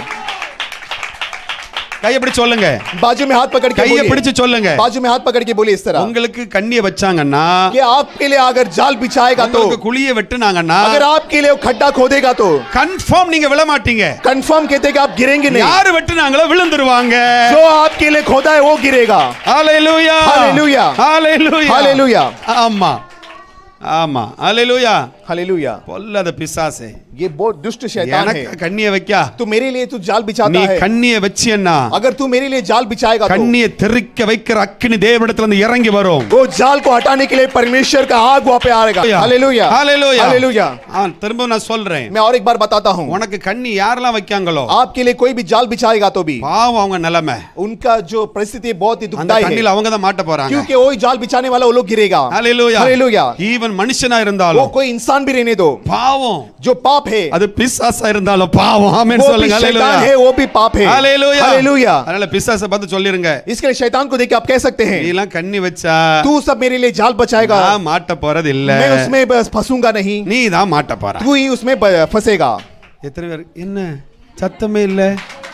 கையை பிடிச்சு சொல்லுங்க बाजू में हाथ पकड़ के கையை बोलिए பிடிச்சு சொல்லுங்க बाजू में हाथ पकड़ के बोलिए इस तरह உங்களுக்கு கண்ணிய வச்சாங்கன்னா कि आपके लिए अगर जाल बिछाएगा तो உங்களுக்கு குழிய வெட்டுனாங்கன்னா अगर आपके लिए वो खड्डा खोदेगा तो கன்ஃபார்ம் நீங்க விழ மாட்டீங்க कंफर्म कहते हैं कि आप गिरेंगे नहीं யாரு வெட்டுனாங்களோ விழுந்துருவாங்க जो आपके लिए खोदा है वो गिरेगा ஹalleluya Hallelujah. ஹalleluya हालेलुया ஆமா ஆமா ஹalleluya हालेलुया பொல்லாத பிசாசே ये बहुत दुष्ट शैतान எனக்கு है கண்ணிய வைக்கா तू मेरे लिए तू जाल நீ बिछाता है கண்ணிய வச்சியன்னா अगर तू मेरे लिए जाल बिछाएगा तो கண்ணிய தெறிக்க வைக்கிற அக்கினி தேவனிடத்துல இருந்து இறங்கி வரும் वो जाल को हटाने के लिए परमेश्वर का आग वहां पे आएगा हालेलुया ஹalleluya हालेलुया ஆ, திரும்ப நான் சொல்றேன் मैं और एक बार बताता हूँ உனக்கு கண்ணி யாரெல்லாம் வைக்காங்களோ आपके लिए कोई भी जाल बिछाएगा तो भी பாவம் அவங்க நிலைமை उनका जो परिस्थिति है, बहुत ही அந்த दुखदायी है கண்ணில அவங்க தான் மாட்ட போறாங்க क्योंकि वही जाल बिछाने वाला वो लोग गिरेगा ஹalleluya हालेलुया ஈவன் மனுஷனா वो இருந்தாலும் कोई इंसान भी रहने दो பாவம் जो पाप है அது பிசாசா இருந்தாலும் பாவம் ஆமென் वो भी சொல்லுங்க शैतान ஹalleluya है वो भी पाप है ஹalleluya हालेलुया அதனால பிசாசை பார்த்து சொல்லிருங்க इसके लिए शैतान को देख के आप कह सकते நீ हैं எல்லாம் கண்ணி வச்சா तू सब मेरे लिए जाल बचाएगा நான் மாட்ட போறது இல்ல मैं उसमें बस फंसूंगा नहीं நீ தான் மாட்ட போற तू ही उसमें ब- फंसेगा எத்தனை பேர் என்ன சத்தமே இல்ல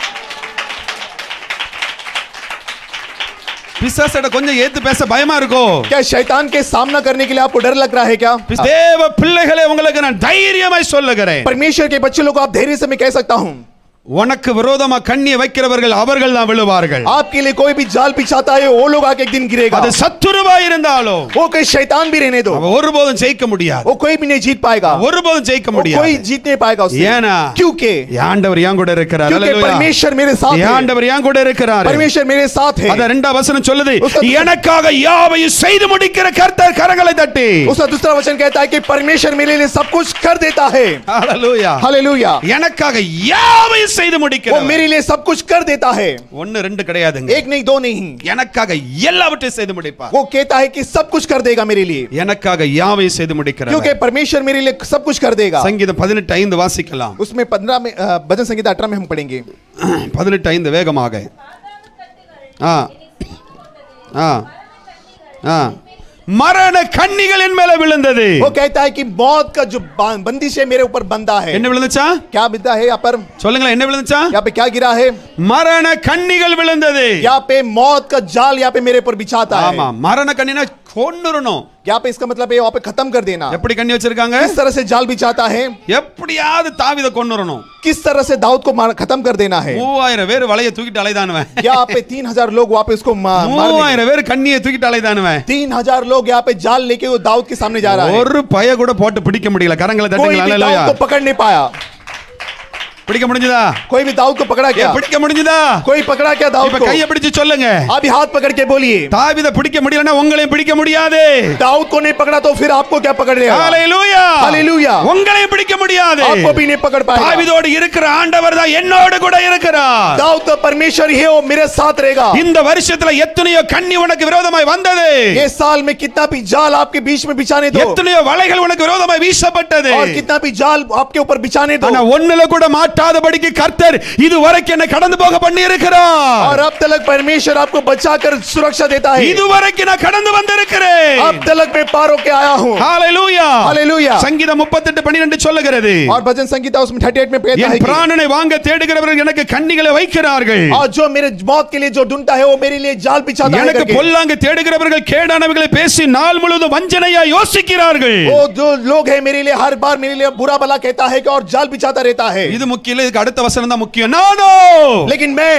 பிசாசோட கொஞ்சம் ஏத்து பேச பயமா இருக்கோ क्या शैतान के सामना करने के लिए आपको डर लग रहा है क्या தேவ பிள்ளைகளே உங்களுக்கு நான் தைரியமாய் சொல்லுகிறேன் परमेश्वर के बच्चे लोग को आप धैर्य से मैं कह सकता हूँ உனக்கு விரோதமா கண்ணியை வைக்கிறவர்கள் அவர்கள் தான் விழுவார்கள் आपके लिए कोई भी जाल बिछाता है वो लोग आके एक दिन गिरेगा அது சத்துருவா இருந்தாலும் वो कोई शैतान भी रहने दो அவன் ஒருபோதும் ஜெயிக்க முடியாது वो कोई भी नहीं जीत पाएगा ஒருபோதும் ஜெயிக்க वो कोई முடியாது जीत नहीं पाएगा उससे ஏனா क्योंकि ஆண்டவர் என் கூட இருக்கிறார் क्योंकि அல்லேலூயா. परमेश्वर मेरे साथ है ஆண்டவர் என் கூட இருக்கிறார் परमेश्वर मेरे साथ है அத ரெண்டாம் வசனம் சொல்லுது उसका दूसरा- எனக்காக யாவையும் செய்து முடிக்கிற கர்த்தர் கரங்களை தட்டி उसका दूसरा वचन कहता है कि परमेश्वर मेरे लिए सब कुछ कर देता है ஹalleluya हालेलुया எனக்காக யாவையும் செய்து वो முடிக்கிறார் मेरे लिए सब कुछ कर देता है ஒன்னு ரெண்டு கிடையாதுங்க एक नहीं दो नहीं எனக்காக எல்லாவற்றையும் செய்து முடிப்பார் वो कहता है कि सब कुछ कर देगा मेरे लिए எனக்காக யாவையும் செய்து முடிக்கிறார் क्योंकि परमेश्वर मेरे लिए सब कुछ कर देगा சங்கீதம் பதினெட்டு ஐந்து வாசிக்கலாம் उसमें पंद्रह में अ, भजन संगीत अठारह में हम पढ़ेंगे பதினெட்டு ஐந்து வேகமாக ஆ ஆ ஆ மரண கண்ணிகள் என் மேல விழுந்தது वो कहता है कि मौत का जो बा- बंदिश है मेरे ऊपर बंधा है என்ன விழுந்துச்சா क्या बिता है यहाँ पर சொல்லுங்களேன் என்ன விழுந்துச்சா यहाँ पे क्या गिरा है மரண கண்ணிகள் விழுந்தது यहाँ पे मौत का जाल यहाँ पे मेरे ऊपर बिछाता ஆமா है மரண கண்ணினா கொன்னுறணும் यहाँ पे इसका मतलब है वहाँ पे खत्म कर देना எப்படி கண்ணி வச்சிருக்காங்க किस तरह से जाल बिछाता है எப்படியாவது தாவித கொன்னுறணும் किस तरह से दाऊद को मार- खत्म कर देना है மூவாயிரம் பேர் வலைய தூக்கிட்டு அலைதானுவன் यहाँ पे तीन हजार लोग वहाँ पे उसको मा- मारने மூவாயிரம் பேர் கண்ணியை தூக்கிட்டு அலைதானுவன் तीन हजार लोग यहाँ पे जाल लेके वो दाऊद के सामने जा रहा है ஒரு பய கூட போட்டு பிடிக்க முடியல கரங்களை कोई தட்டுங்களா भी அல்லேலூயா. दाऊद को पकड़ नहीं पाया பிடிக்க முடிஞ்சதா कोई भी दाऊद को पकड़ा ஏ, क्या பிடிக்க முடிஞ்சதா कोई पकड़ा क्या दाऊद இப்ப को கைய பிடிச்சு சொல்லுங்க आप ही हाथ पकड़ के बोलिए தாவித பிடிக்க முடியலன்னா உங்களையும் பிடிக்க முடியாது दाऊद को नहीं पकड़ा तो फिर आपको क्या पकड़ लेगा ஹalleluya ஹalleluya. உங்களையும் பிடிக்க முடியாது आपको भी नहीं पकड़ पाएगा தாவிதோடு இருக்கிற ஆண்டவர் தான் என்னோடு கூட இருக்கிறார் दाऊद का परमेश्वर ही है वो मेरे साथ रहेगा இந்த வருஷத்துல எத்தனையோ கண்ணி உனக்கு விரோதமாய் வந்தது ये साल में कितना भी जाल आपके बीच में बिछाने दो எத்தனையோ வலைகள் உனக்கு விரோதமாய் வீசப்பட்டது और कितना भी जाल आपके ऊपर बिछाने दो ஆனா ஒண்ணுல கூட மாட்டாதபடிக்கு கர்த்தர் இதுவரைக்கும் என்ன கடந்து போக பண்ணி இருக்கிறார் और अब तक परमेश्वर आपको बचाकर सुरक्षा देता है இதுவரைக்கும் நான் கடந்து வந்திருக்கிறேன் अब तक मैं पार होके आया हूँ ஹalleluya Hallelujah. சங்கீதம் 38 12 சொல்லுகிறது और भजन संगीता उसमें 38 में कहता है என் कि பிராணனை வாங்க தேடுகிறவர்கள் எனக்கு கண்ணிகளை வைக்கிறார்கள் और जो मेरे मौत के लिए जो ढूंढता है वो मेरे लिए जाल बिछाता है எனக்கு करके। பொல்லாங்கு தேடுகிறவர்கள் கேடானவர்களை பேசி நாள் முழுவதும் வஞ்சனையா யோசிக்கிறார்கள் वो जो लोग है मेरे लिए हर बार मेरे लिए बुरा भला कहता है कि और जाल बिछाता रहता है இது முக்கியம் இல்ல, இதுக்கு அடுத்த வசனம் தான் முக்கியம் நானோ लेकिन मैं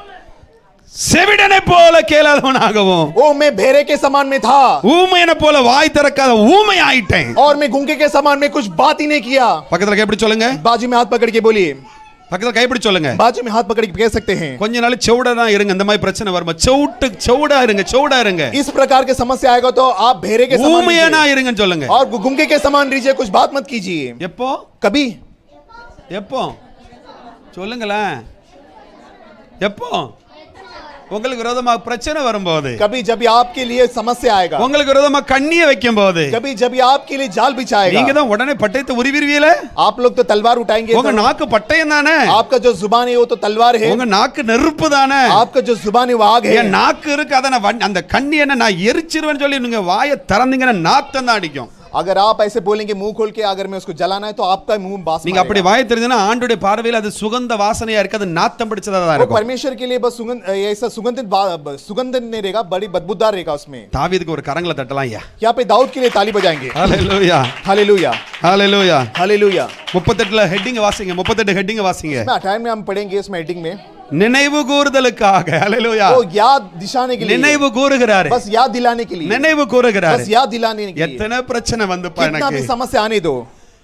செவிடனை போல கேளாதவனாகவும் वो मैं भेरे के समान में था ஊமையனை போல வாய் திறக்காத ஊமை ஆயிட்டேன் और मैं गुंगे के समान में कुछ बात ही नहीं किया பக்கத்துல கைப்பிடி சொல்லுங்க बाजू में हाथ पकड़ के बोलिए பக்கத்துல கைப்பிடி சொல்லுங்க बाजू में हाथ पकड़ के कह सकते हैं கொஞ்ச நாள் செவுடா தான் இருங்க இந்த மாதிரி பிரச்சனை வருமா செவுட்டு செவுடா இருங்க செவுடா இருங்க इस प्रकार के समस्या आएगा तो आप भेरे के समान ஊமையனா रहिए। இருங்கன்னு சொல்லுங்க और गुंगे के समान रहिए कुछ बात मत कीजिए எப்போ कभी எப்போ சொல்லுங்களேன் எப்போ உங்களுக்கு விரோதமா பிரச்சனை வரும்போது कभी जब भी आपके लिए समस्या आएगा உங்களுக்கு விரோதமா கண்ணிய வைக்கும் போது कभी जब भी आपके लिए जाल நீங்க बिछाएगा தான் உடனே பட்டயத்தை உருவிருவீல आप लोग तो तलवार उठाएंगे உங்க நாக்கு பட்டயம் தானே आपका जो जुबान है वो तो तलवार है உங்க நாக்கு நெருப்பு தானே आपका जो जुबान है वो आग है என் நாக்கு இருக்கு அதை நான் வன்- அந்த கண்ணி என்ன நான் எரிச்சிருவேன்னு சொல்லி நீங்க வாயை திறந்தீங்கன்னா நாத்தம் தான் அடிக்கும் अगर आप ऐसे बोलेंगे मुंह खोल के अगर मैं उसको जलाना है तो आपका मुंह बास நீங்க அப்படி मारेगा। வாயை தெரிஞ்சுன்னா ஆண்டுடைய பார்வையில் அது சுகந்த வாசனையா இருக்கு அது நாத்தம் பிடிச்சதா தான் वो இருக்கும் परमेश्वर के लिए बस सुगंध ऐसा सुगंधित बा- सुगंध नहीं रहेगा बड़ी बदबूदार रहेगा उसमें தாவீதுக்கு ஒரு கரங்களை தட்டலாம் ஐயா यहाँ पे दाऊद के लिए ताली बजाएंगे ஹalleluya हालेलुया ஹalleluya हालेलुया 38ல ஹெட்டிங் வாசிங்க 38 ஹெட்டிங் வாசிங்க इसमें अठारह में हम पढ़ेंगे इसमें हेडिंग में நினைவு கூறுதலுக்காக ஹalleluya वो याद दिशाने के लिए நினைவு கூறுகிறாரு बस याद दिलाने के लिए நினைவு கூறுகிறாரு बस याद दिलाने के लिए எத்தனை பிரச்சனை வந்துப்பா कितना எனக்கு भी समस्या आने दो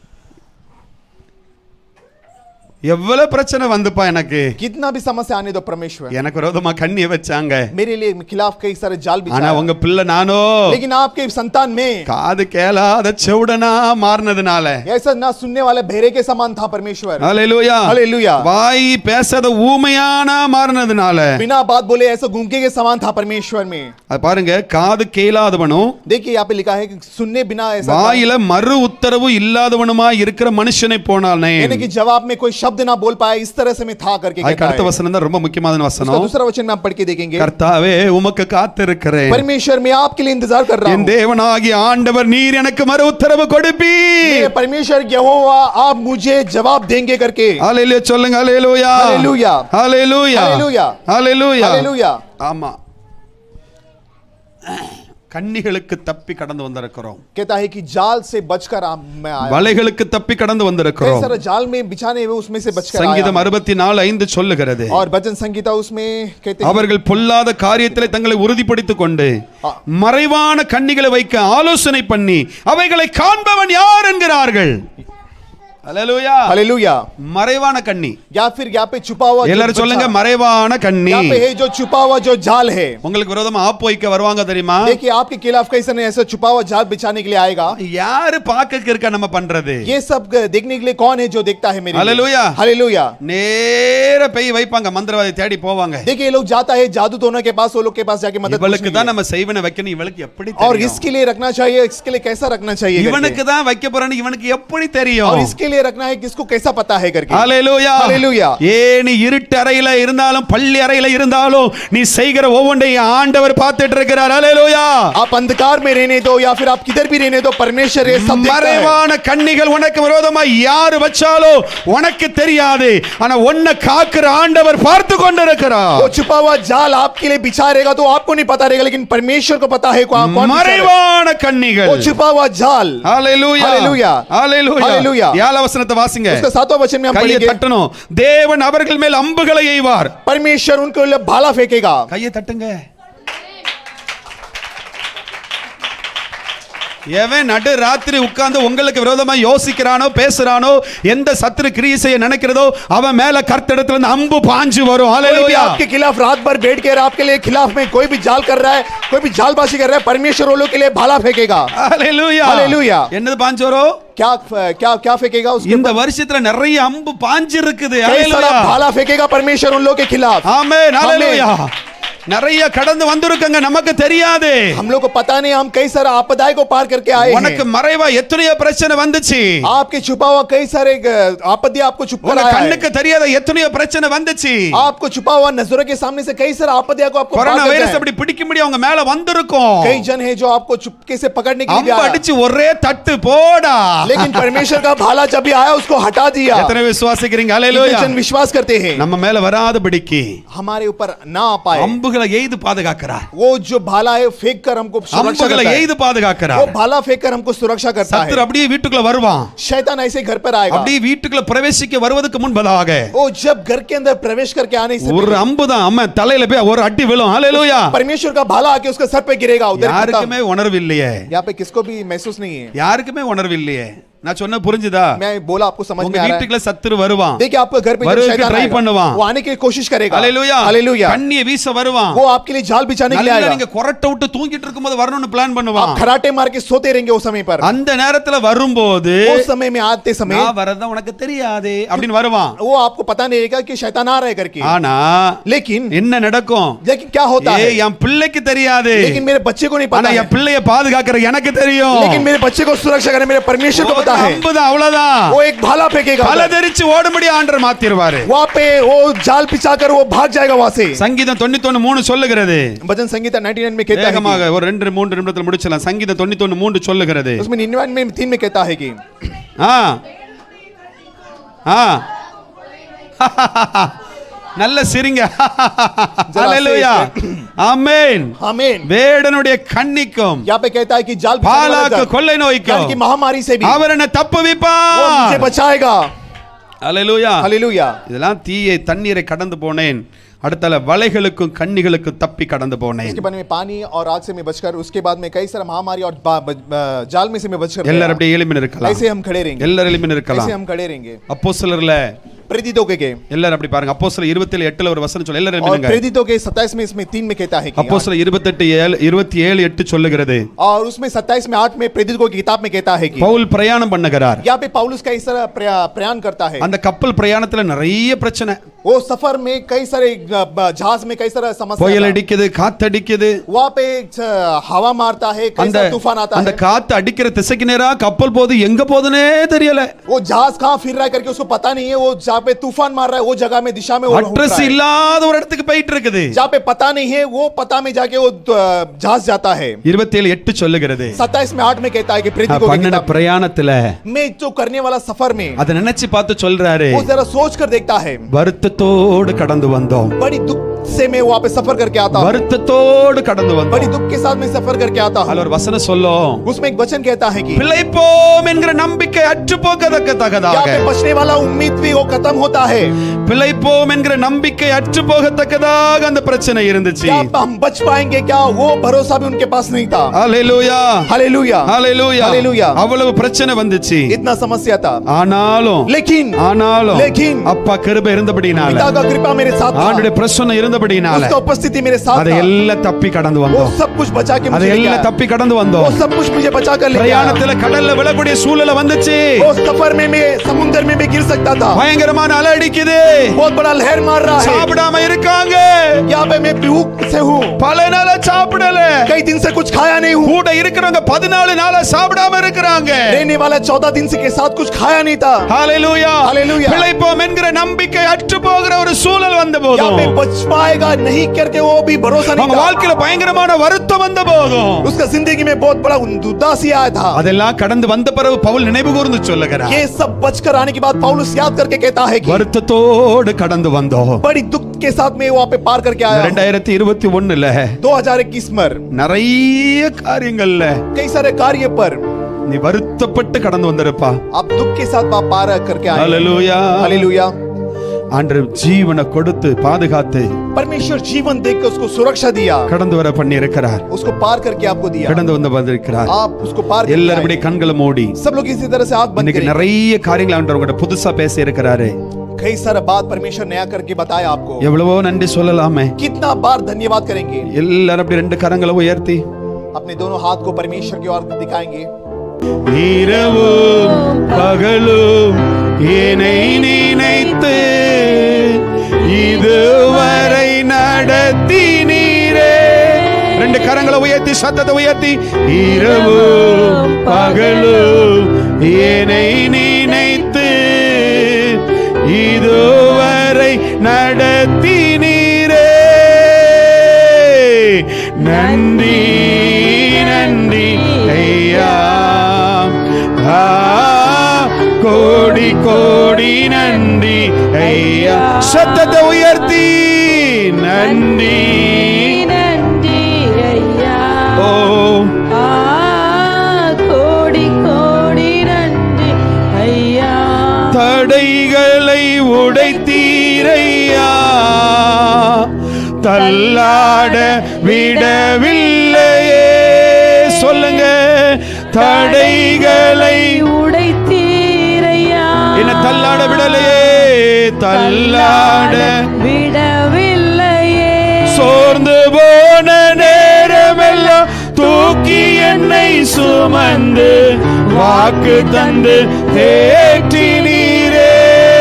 எவ்வளவு பிரச்சனை வந்துப்பா எனக்கு कितना भी समस्या आने दो परमेश्वर எனக்கு விரோதமா கண்ணிய வச்சாங்க मेरे लिए खिलाफ कई सारे जाल ஆனா बिछाया உங்க பிள்ளை நானோ लेकिन आपके संतान में காது கேளாத செவுடனா மாறினதுனால ऐसा ना सुनने वाले भेरे के समान था परमेश्वर ஹalleluya हालेलुया வாய் பேசாத ஊமையானா மாறினதுனால बिना बात बोले ऐसा गूंगे के समान था परमेश्वर में அது பாருங்க காது கேளாதவனும் देखिए यहाँ पे लिखा है कि सुनने बिना ऐसा था। வாயில மறு உத்தரவு இல்லாதவனுமா இருக்கிற மனுஷனை போனானே यानी कि जवाब में कोई शब्द ना बोल पाया इस तरह से मैं था करके அதுக்கு कहता அடுத்த है। வசனம் தான் ரொம்ப முக்கியமான उसका வசனம் दूसरा वचन में हम पढ़ के देखेंगे கர்த்தாவே உமக்கு காத்திருக்கிறேன் परमेश्वर मैं आपके लिए इंतजार कर रहा என் हूँ தேவனாகிய ஆண்டவர் நீர் எனக்கு மறு உத்தரவு கொடுப்பீ मेरे परमेश्वर यहोवा आप मुझे जवाब देंगे करके ஹalleluya சொல்லுங்க hallelujah hallelujah hallelujah hallelujah hallelujah hallelujah ஆமா கன்னிகளுக்கு தப்பி கடந்து வந்திருக்கிறோம் कहता है कि जाल से बचकर आ- मैं आया வலைகளுக்கு தப்பி கடந்து कई வந்திருக்கிறோம் सारा जाल में बिछाने हुए उसमें से बचकर சங்கீதம் आया அறுபத்தி நாலு ஐந்து சொல்லுகிறது और भजन संगीता उसमें कहते हैं அவர்கள் பொல்லாத காரியத்திலே தங்களை உறுதிப்படுத்திக் கொண்டு மறைவான கன்னிகளை வைக்க ஆலோசனை பண்ணி அவைகளை காண்பவன் யார் என்கிறார்கள் அல்லேலூயா हालेलुया மறைவான கன்னி या फिर यहाँ पे छुपा हुआ जो எல்லாரும் சொல்லுங்க बच्चा- மறைவான கன்னி यहाँ पे है जो छुपा हुआ जो जाल है உங்களுக்கு விரோதமா ஆப்பு வைக்க வருவாங்க தெரியுமா देखिए आपके खिलाफ कैसे नहीं ऐसा छुपा हुआ जाल बिछाने के लिए आएगा யாரு பாக்க இருக்க நம்ம பண்றது ये सब देखने के लिए कौन है जो देखता है मेरे हालेलुया। हालेलुया நேர போய் வைப்பாங்க மந்திரவாதி தேடி போவாங்க देखिए ये लोग जाता है जादू टोना के पास वो लोग के पास जाके मदद இவளுக்கு पूछने தான் के लिए। நம்ம செய்வனை வைக்கணும் இவளுக்கு எப்படி और தெரியும் इसके लिए रखना चाहिए इसके लिए कैसा रखना चाहिए करके। இவனுக்கு தான் வைக்க போறேன்னு இவனுக்கு எப்படி और தெரியும் इसके लिए रखना है किसको कैसा पता है करके ஹalleluya ஹalleluya. ஏ நீ இருட்டு அறையில இருந்தாலும் பள்ளி அறையில இருந்தாலும் நீ செய்கிற ஒவ்வொன்றையும் ஆண்டவர் பார்த்துட்டு இருக்கிறார் ஹalleluya आप अंधकार में रहने दो या फिर आप किधर भी रहने दो परमेश्वर ये सब देखता है மறைவான கண்ணிகள் உனக்கு விரோதமா யாரு வச்சாலோ உனக்கு தெரியாது ஆனா உன்னை காக்குற ஆண்டவர் பார்த்து கொண்டிருக்கிறார் वो छुपा हुआ जाल आपके लिए बिछा रहेगा तो आपको नहीं पता रहेगा लेकिन परमेश्वर को पता है कौन कौन बिछा रहा है। மறைவான கண்ணிகள் वो छुपा हुआ जाल ஹalleluya ஹalleluya. ஹalleluya ஹalleluya. ஏழாம் வசனத்தை வாசிங்க उसका सातवां वचन में हम கையை पढ़ेंगे தட்டணும் தேவன் அவர்கள் மேல் அம்புகளை எய்வார் परमेश्वर उनके लिए भाला फेंकेगा கையை தட்டுங்க எவன் நடு ராத்திரி உட்கார்ந்து உங்களுக்கு விரோதமா யோசிக்கிறானோ பேசுறானோ எந்த சத்துரு கிரியை செய்ய நினைக்கிறதோ அவன் மேல கர்த்தடத்துல இருந்து அம்பு பாஞ்சு வரும் कोई भी ஹalleluya आपके खिलाफ रात भर बैठ के आपके लिए खिलाफ में कोई भी जाल कर रहा है कोई भी जालबाजी कर रहा है परमेश्वर वो लोग के लिए भाला फेंकेगा ஹalleluya ஹalleluya. என்னது பாஞ்சு வரும் क्या क्या क्या फेंकेगा उसके இந்த வருஷத்துல நிறைய அம்பு பாஞ்சு இருக்குது कई सारा ஹalleluya भाला फेंकेगा परमेश्वर उन लोग के खिलाफ ஆமென் ஹalleluya நிறைய கடந்து வந்திருக்கங்க நமக்கு தெரியாது हम लोग को पता नहीं हम कई सारा आपदाएं को पार करके आए உனக்கு हैं மறைவா எத்தனையோ பிரச்சனை வந்துச்சு आपके छुपा हुआ कई सारे अ, आपत्ति आपको छुप कर உங்க आया है கண்ணுக்கு தெரியாத எத்தனையோ பிரச்சனை வந்துச்சு आपको छुपा हुआ नजरों के सामने से कई सारा आपत्तियां को आपको पार கொரோனா करके வைரஸ் आए। அப்படி பிடிக்க முடியும் அவங்க மேல வந்திருக்கும் कई जन है जो आपको चुपके से पकड़ने के लिए भी அம்பு आया அடிச்சு ஒரே தட்டு போடா लेकिन परमेश्वर का भाला जब भी आया उसको हटा दिया எத்தனை விசுவாசிக்கிறீங்க कितने ஹalleluya जन विश्वास करते हैं நம்ம மேல வராதபடிக்கு हमारे ऊपर ना आ पाए அம்புகளை எய்து பாதுகாக்கிறார் वो जो भाला है फेंक कर हमको सुरक्षा அம்புகளை करता है எய்து वो பாதுகாக்கிறார் भाला फेंक कर हमको सुरक्षा करता சத்துரு है அப்படியே வீட்டுக்குள்ள வருவான் शैतान ऐसे घर पर आएगा அப்படியே வீட்டுக்குள்ள பிரவேசிக்க வருவதற்கு முன்பதாக वो जब घर के अंदर प्रवेश करके आने से ஒரு அம்பு தான் அம்மா தலையில போய் ஒரு அடி விழும் ஹalleluya परमेश्वर का भाला आके उसका सर पे गिरेगा उधर खत्म। யாருக்குமே உணர்வு இல்லையே यहाँ पे किसको भी महसूस नहीं है யாருக்குமே உணர்வு இல்லையே நான் சொன்ன புரிஞ்சுதா मैं बोला आपको समझ உங்க में आ रहा है வீட்டுக்குள்ள சத்துரு வருவான் देखिए आपके घर पे जब வருவதற்கு शैतान try आएगा, பண்ணுவான். वो आने की कोशिश करेगा ஹalleluya हालेलुया கண்ணிய வீச வருவான் वो आपके लिए जाल बिछाने के लिए நல்லா आएगा நீங்க கொரட்டை விட்டு தூங்கிட்டு இருக்கும்போது வரணும்னு பிளான் பண்ணுவான் आप खराटे मार के सोते रहेंगे उस समय पर அந்த நேரத்துல வரும்போது उस समय में आते समय நான் வரதான் உனக்கு தெரியாது அப்படின்னு வருவான் वो आपको पता नहीं रहेगा कि शैतान आ रहा है करके ஆனா लेकिन என்ன நடக்கும் लेकिन क्या होता ஏய் है என் பிள்ளைக்கு தெரியாது लेकिन मेरे बच्चे को नहीं ஆனா पता है என் பிள்ளைய பாதுகாக்கிற எனக்கு தெரியும் लेकिन मेरे बच्चे को सुरक्षा करने मेरे परमेश्वर को पता है அம்புதான் அவ்வளவுதான் वो एक भाला फेंकेगा பல उधर। தெரிச்சு ஓடும்படி ஆண்டர் மாத்திருவாரு वहाँ पे वो जाल पिछाकर वो भाग जाएगा वहां से சங்கீதம் தொண்ணூத்தொன்னு மூணு சொல்லுகிறது भजन संगीता 99 में कहता है வேகமாக ஒரு ரெண்டு மூன்று நிமிடத்தில் முடிச்சலாம் சங்கீதம் தொண்ணூத்தொன்னு மூன்று சொல்லுகிறது कि- उसमें 99 में तीन में कहता है कि ஆ ஆ நல்ல சிரிங்க ஹalleluya ஆமென் आमीन வேடனுடைய கண்ணிக்கும் यहाँ पे कहता है कि जाल बिछाने वाला பாலாக்கு दर्द, கொள்ளை जाल की நோய்க்கும் महामारी से भी वो அவர் என்ன मुझे தப்புவிப்பார் बचाएगा ஹalleluya हालेलुया இதெல்லாம் தீயை தண்ணீரை கடந்து போனேன் அடுத்தால வலைகளுக்கும் கண்ணிகளுக்கும் தப்பி கடந்து போனேன் इसके बाद में पानी और आग से मैं बचकर उसके बाद में कई सारा महामारी और बा- ब- ब- जाल में से मैं बचकर गया। எல்லாரும் அப்படியே எளிமையில் இருக்கலாம் ऐसे हम खड़े रहेंगे எல்லாரும் எளிமையில் ऐसे இருக்கலாம் हम खड़े रहेंगे அப்போஸ்தலர்ல प्रेरितों के के எல்லாரும் அப்படி பாருங்க அப்போஸ்தலர் இருபத்தி எட்டுல ஒரு வசனம் சொல்ல எல்லாரும் और எளிமைங்க प्रेरितों के 27 में इसमें तीन में कहता है कि அப்போஸ்தலர் இருபத்தெட்டு ஏழு இருபத்தி ஏழு எட்டு சொல்லுகிறது और उसमें 27 में 8 में प्रेरितों की किताब में कहता है कि பவுல் பிரயாணம் பண்ணுகிறார் यहाँ पे पौलुस का इस तरह प्रया- प्रयाण करता है அந்த கப்பல் பிரயாணத்துல நிறைய பிரச்சனை वो सफर में कई सारे अ, ब- जहाज में कई सारा समस्या புயல் आता है। அடிக்குது காத்தடிக்குது वहाँ पे छ- हवा मारता है कई அந்த सारा तूफान आता அந்த है காத்து அடிக்கிற திசைக்கு நேரா கப்பல் போகுது எங்க போகுதுன்னே தெரியல वो जहाज कहाँ फिर रहा है करके उसको पता नहीं है वो जहाँ पे तूफान मार रहा है वो जगह में दिशा में वो घूम அட்ரஸ் रहा है। இல்லாத ஒரு இடத்துக்கு போயிட்டு இருக்குது जहाँ पे पता नहीं है वो पता में जाके वो अ, जहाज जाता है இருபத்தி ஏழு எட்டு சொல்லுகிறது सत्ताईस में आठ में कहता है कि प्रीति को பண்ணின பிரயாணத்துல मैं जो करने वाला सफर में அதை நினைச்சு பார்த்து சொல்றாரு वो जरा सोच कर देखता है வருத்தத்தோடு கடந்து வந்தோம் बड़ी दुख से मैं वहां पे सफर करके आता हूँ வருத்தத்தோடு கடந்து बड़ी வந்தோம் दुख के साथ मैं सफर करके आता அதுல हूँ ஒரு வசனம் சொல்லும் उसमें एक वचन कहता है कि பிழைப்போம் என்கிற நம்பிக்கை அற்று போக்கதக்க यहाँ தக்கதாக पे बचने वाला उम्मीद भी वो खत्म होता है பிழைப்போம் என்கிற நம்பிக்கை அற்று போகத்தக்கதாக அந்த பிரச்சனை இருந்துச்சு क्या हम बच पाएंगे क्या वो भरोसा भी उनके पास नहीं था ஹalleluya हालेलुया ஹalleluya हालेलुया அவ்வளவு பிரச்சனை வந்துச்சு इतना समस्या था ஆனாலும் लेकिन ஆனாலும் लेकिन அப்பா கிருபை இருந்தபடினால पिता का कृपा मेरे साथ था ஆண்டுடைய பிரசன்னம் இருந்தபடினால उसका उपस्थिति मेरे साथ அதை था எல்லாம் தப்பி கடந்து वो வந்தோம் सब कुछ बचा के அதை मुझे ले எல்லாம் गया தப்பி கடந்து वो வந்தோம் सब कुछ मुझे बचा कर ले गया பிரயாணத்துல கடல்ல விழக்கூடிய சூழலை வந்துச்சு वो सफर में मैं समुद्र में भी गिर सकता था பயங்கரமான அலை அடிக்குது बहुत बड़ा लहर मार रहा है சாப்பிடாம இருக்காங்க यहाँ पे मैं भूख से हूँ பல நாளா சாப்பிடல कई दिन से कुछ खाया नहीं हूँ கூட இருக்கிறவங்க பதினாலு நாளா சாப்பிடாம இருக்கிறாங்க रहने वाला चौदह दिन से के साथ कुछ खाया नहीं था ஹalleluya Hallelujah. பிழைப்போம் என்கிற நம்பிக்கை அற்று போகிற ஒரு சூழல் வந்த यहाँ போதும் पे बच पाएगा नहीं करके वो भी भरोसा नहीं அவங்க था வாழ்க்கையில பயங்கரமான வருத்தம் வந்த போதும் उसका जिंदगी में बहुत बड़ा उदासी आया था அதெல்லாம் கடந்து வந்த பிறகு பவுல் நினைவு கூர்ந்து சொல்லுகிறார் ये सब बचकर आने के बाद पौलुस याद करके कहता है कि வருத்தத்தோடு கடந்து வந்தோம் बड़ी दुख के साथ में वहां पे पार करके आया हूं। ரெண்டாயிரத்தி இருபத்தி ஒண்ணுல 2021 में நிறைய காரியங்கள்ல कई सारे कार्य पर நீ வருத்தப்பட்டு கடந்து வந்திருப்பா आप दुख के साथ आप पार करके आए ஹalleluya हालेलुया ஆண்டவர் ஜீவனை கொடுத்து பாதுகாத்து परमेश्वर जीवन देख के उसको सुरक्षा दिया கடந்து வர பண்ணி இருக்கிறார் उसको पार करके आपको दिया கடந்து வந்து வந்திருக்கிறார் आप उसको पार करके எல்லாருடைய आए। கண்களை மூடி सब लोग इसी तरह से हाथ बंद இன்னைக்கு करें நிறைய காரியங்கள் ஆண்டவர் உங்கள்கிட்ட புதுசா பேசி இருக்கிறாரு कई सारा बात परमेश्वर नया करके बताया आपको எவ்வளவோ நன்றி சொல்லலாமே कितना बार धन्यवाद करेंगे எல்லாரும் அப்படி ரெண்டு கரங்களை உயர்த்தி अपने दोनों हाथ को परमेश्वर की ओर दिखाएंगे இரவும் பகலும் என்னை நினைத்து இதுவரை நடத்தினீரே ரெண்டு கரங்களை உயர்த்தி சத்தத்தை உயர்த்தி இரவும் பகலும் என்னை நினைத்து இதுவரை நடத்தினீரே நன்றி நன்றி ஐயா ஆ, கோடி கோடி நன்றி ஐயா சத்தத்தை உயர்த்தி நன்றி நன்றி ஐயா ஓ ஆ, கோடி கோடி நன்றி ஐயா தடைகளை உடைத்தீரையா தள்ளாட விடவில்லையே சொல்லுங்க தடைகளை உடைத்தீரையா என்ன தள்ளாட விடலையே தள்ளாட விடவில்லையே சோர்ந்து போன நேரமெல்லாம் தூக்கி என்னை சுமந்து வாக்கு தந்து தேற்றினீரே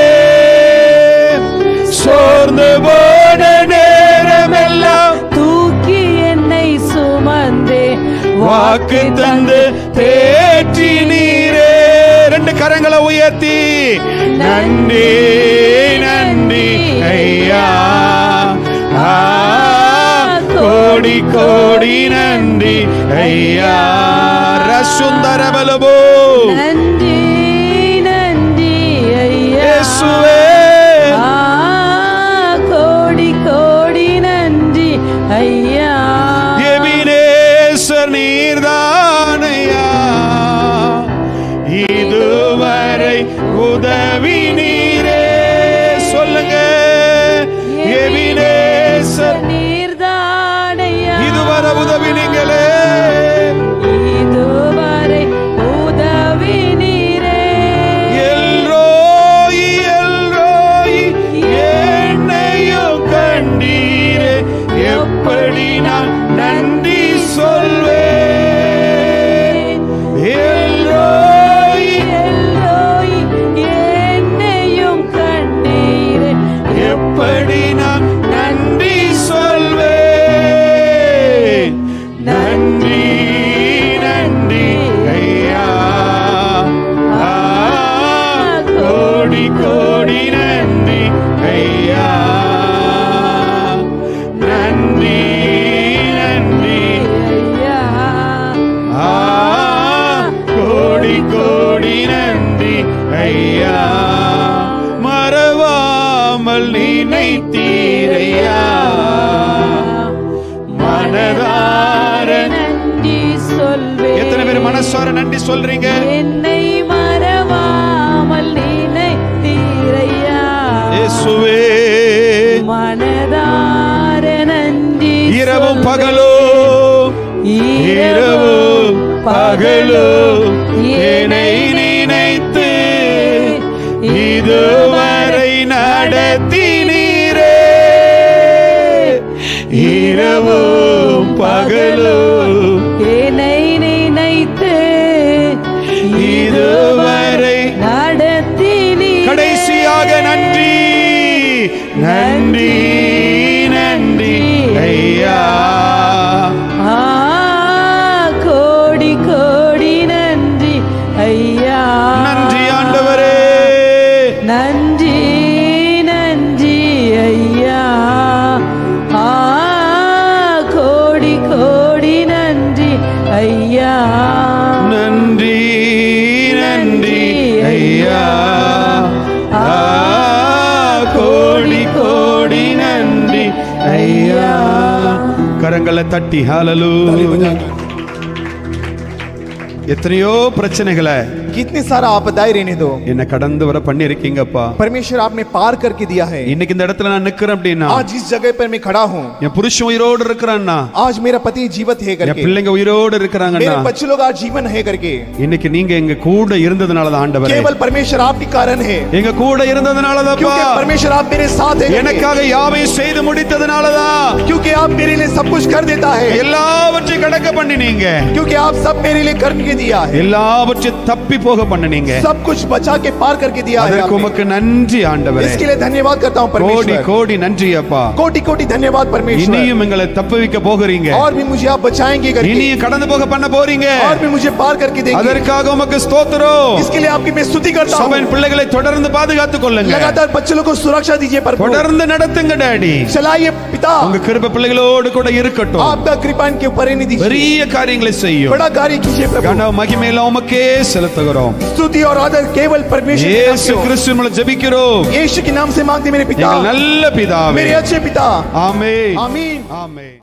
சோர்ந்து போன நேரமெல்லாம் தூக்கி என்னை சுமந்தே வாக்கு தந்து தேற்றி நீரே ரெண்டு கரங்களை உயர்த்தி நன்றி நன்றி ஐயா ஆ, கோடி கோடி நன்றி ஐயா ரசுந்தர பலபோ நன்றி நன்றி ஐயா இயேசுவே ஆ, கோடி கோடி நன்றி ஐயா எபினேசர் நீர்தானையா இதுவரை உதவி நீரே சொல்லுங்க எபினேசர் நீர்தானையா இதுவரை உதவி நீங்களே இதுவரை உதவி நீரே எல்ரோய் எல்ரோய் என்னையும் கண்டீரே எப்படி நான் நன்றி சொல்வேன் எல்ரோய் எல்லோய் என்னையும் கண்டீரே எப்படி நான் நன்றி சொல்வேன் நன்றி நன்றி ஐயா ஆ, கோடி கோடி நன்றி ஐயா நன்றி நன்றி ஐயா ஆ, கோடி கோடி நன்றி ஐயா மறவாமல் நினைத்தீரையா மனசார நன்றி சொல்றீங்க என்னை மறவாமல் நினைத்தீரையா இயேசுவே மனதார நன்றி இரவும் பகலும் இரவும் பகலும் என்னை நினைத்து இதுவரை நடத்தினீரே இரவும் பகலும் என்னை நினைத்து இதுவரை நடத்தினீ கடைசியாக நன்றி நன்றி நன்றி ஐயா ஆ கோடி கோடி நன்றி ஐயா நன்றி ஆண்டவரே நன்றி நன்றி ஐயா ஆ கோடி கோடி நன்றி ஐயா நன்றி நன்றி ஐயா ஆ, கோடி கோடி நன்றி ஐயா கரங்களை தட்டி ஹாலலு எத்தனையோ பிரச்சனைகளை कितनी सारा आपदाएं रहने दो என்ன கடந்து வர பண்ணிருக்கீங்கப்பா परमेश्वर आपने पार करके दिया है இன்னைக்கு இந்த இடத்துல நான் நிக்கிறேன் அப்படின்னா आज जिस जगह पर मैं खड़ा हूँ என் புருஷன் உயிரோடு இருக்கிறான்னா आज मेरा पति जीवित है என் करके பிள்ளைங்க உயிரோடு இருக்கிறாங்கன்னா मेरे बच्चे लोग आज जीवन है करके இன்னைக்கு நீங்க எங்க கூட இருந்ததுனால தான் ஆண்டவரே केवल परमेश्वर आपके कारण है எங்க கூட இருந்ததுனால क्योंकि தான் परमेश्वर आप मेरे साथ है करके। எனக்காக யாவையும் செய்து முடித்ததுனால தான் क्योंकि आप मेरे लिए सब कुछ कर देता है எல்லாவற்றையும் கடக்க பண்ணினீங்க क्योंकि आप सब मेरे लिए करके दिया है எல்லாவற்றையும் தப்பி போக பண்ணினீங்க सब कुछ बचा के पार करके दिया है அதற்கு आपने। உமக்கு நன்றி ஆண்டவரே इसके लिए धन्यवाद करता हूँ கோடி परमेश्वर கோடி நன்றி அப்பா कोटि कोटि धन्यवाद परमेश्वर இனியும் எங்களை தப்புவிக்க போகிறீங்க और भी मुझे आप बचाएंगे करके இனியும் கடந்து போக பண்ண போறீங்க और भी मुझे पार करके देंगे அதற்காக உமக்கு ஸ்தோத்திரம் इसके लिए आपकी मैं स्तुति करता हूँ சபையின் பிள்ளைகளை தொடர்ந்து பாதுகாத்துக் கொள்ளுங்க लगातार बच्चों लोग को सुरक्षा दीजिए प्रभु தொடர்ந்து நடத்துங்க டாடி चलाइए पिता உங்க கிருப பிள்ளைகளோடு கூட இருக்கட்டும் आपका कृपा इनके ऊपर ही नहीं दीजिए பெரிய காரியங்களை செய்யும் बड़ा कार्य कीजिए प्रभु கன மகிமையில உமக்கே செலுத்துகிறோம் स्तुति और आदर केवल परमेश्वर के नाम இயேசு से हो। கிறிஸ்து மூலம் ஜெபிக்கிறோம் यीशु के नाम से मांगते मेरे पिता எங்கள் நல்ல பிதாவே मेरे अच्छे पिता ஆமென் आमीन ஆமென்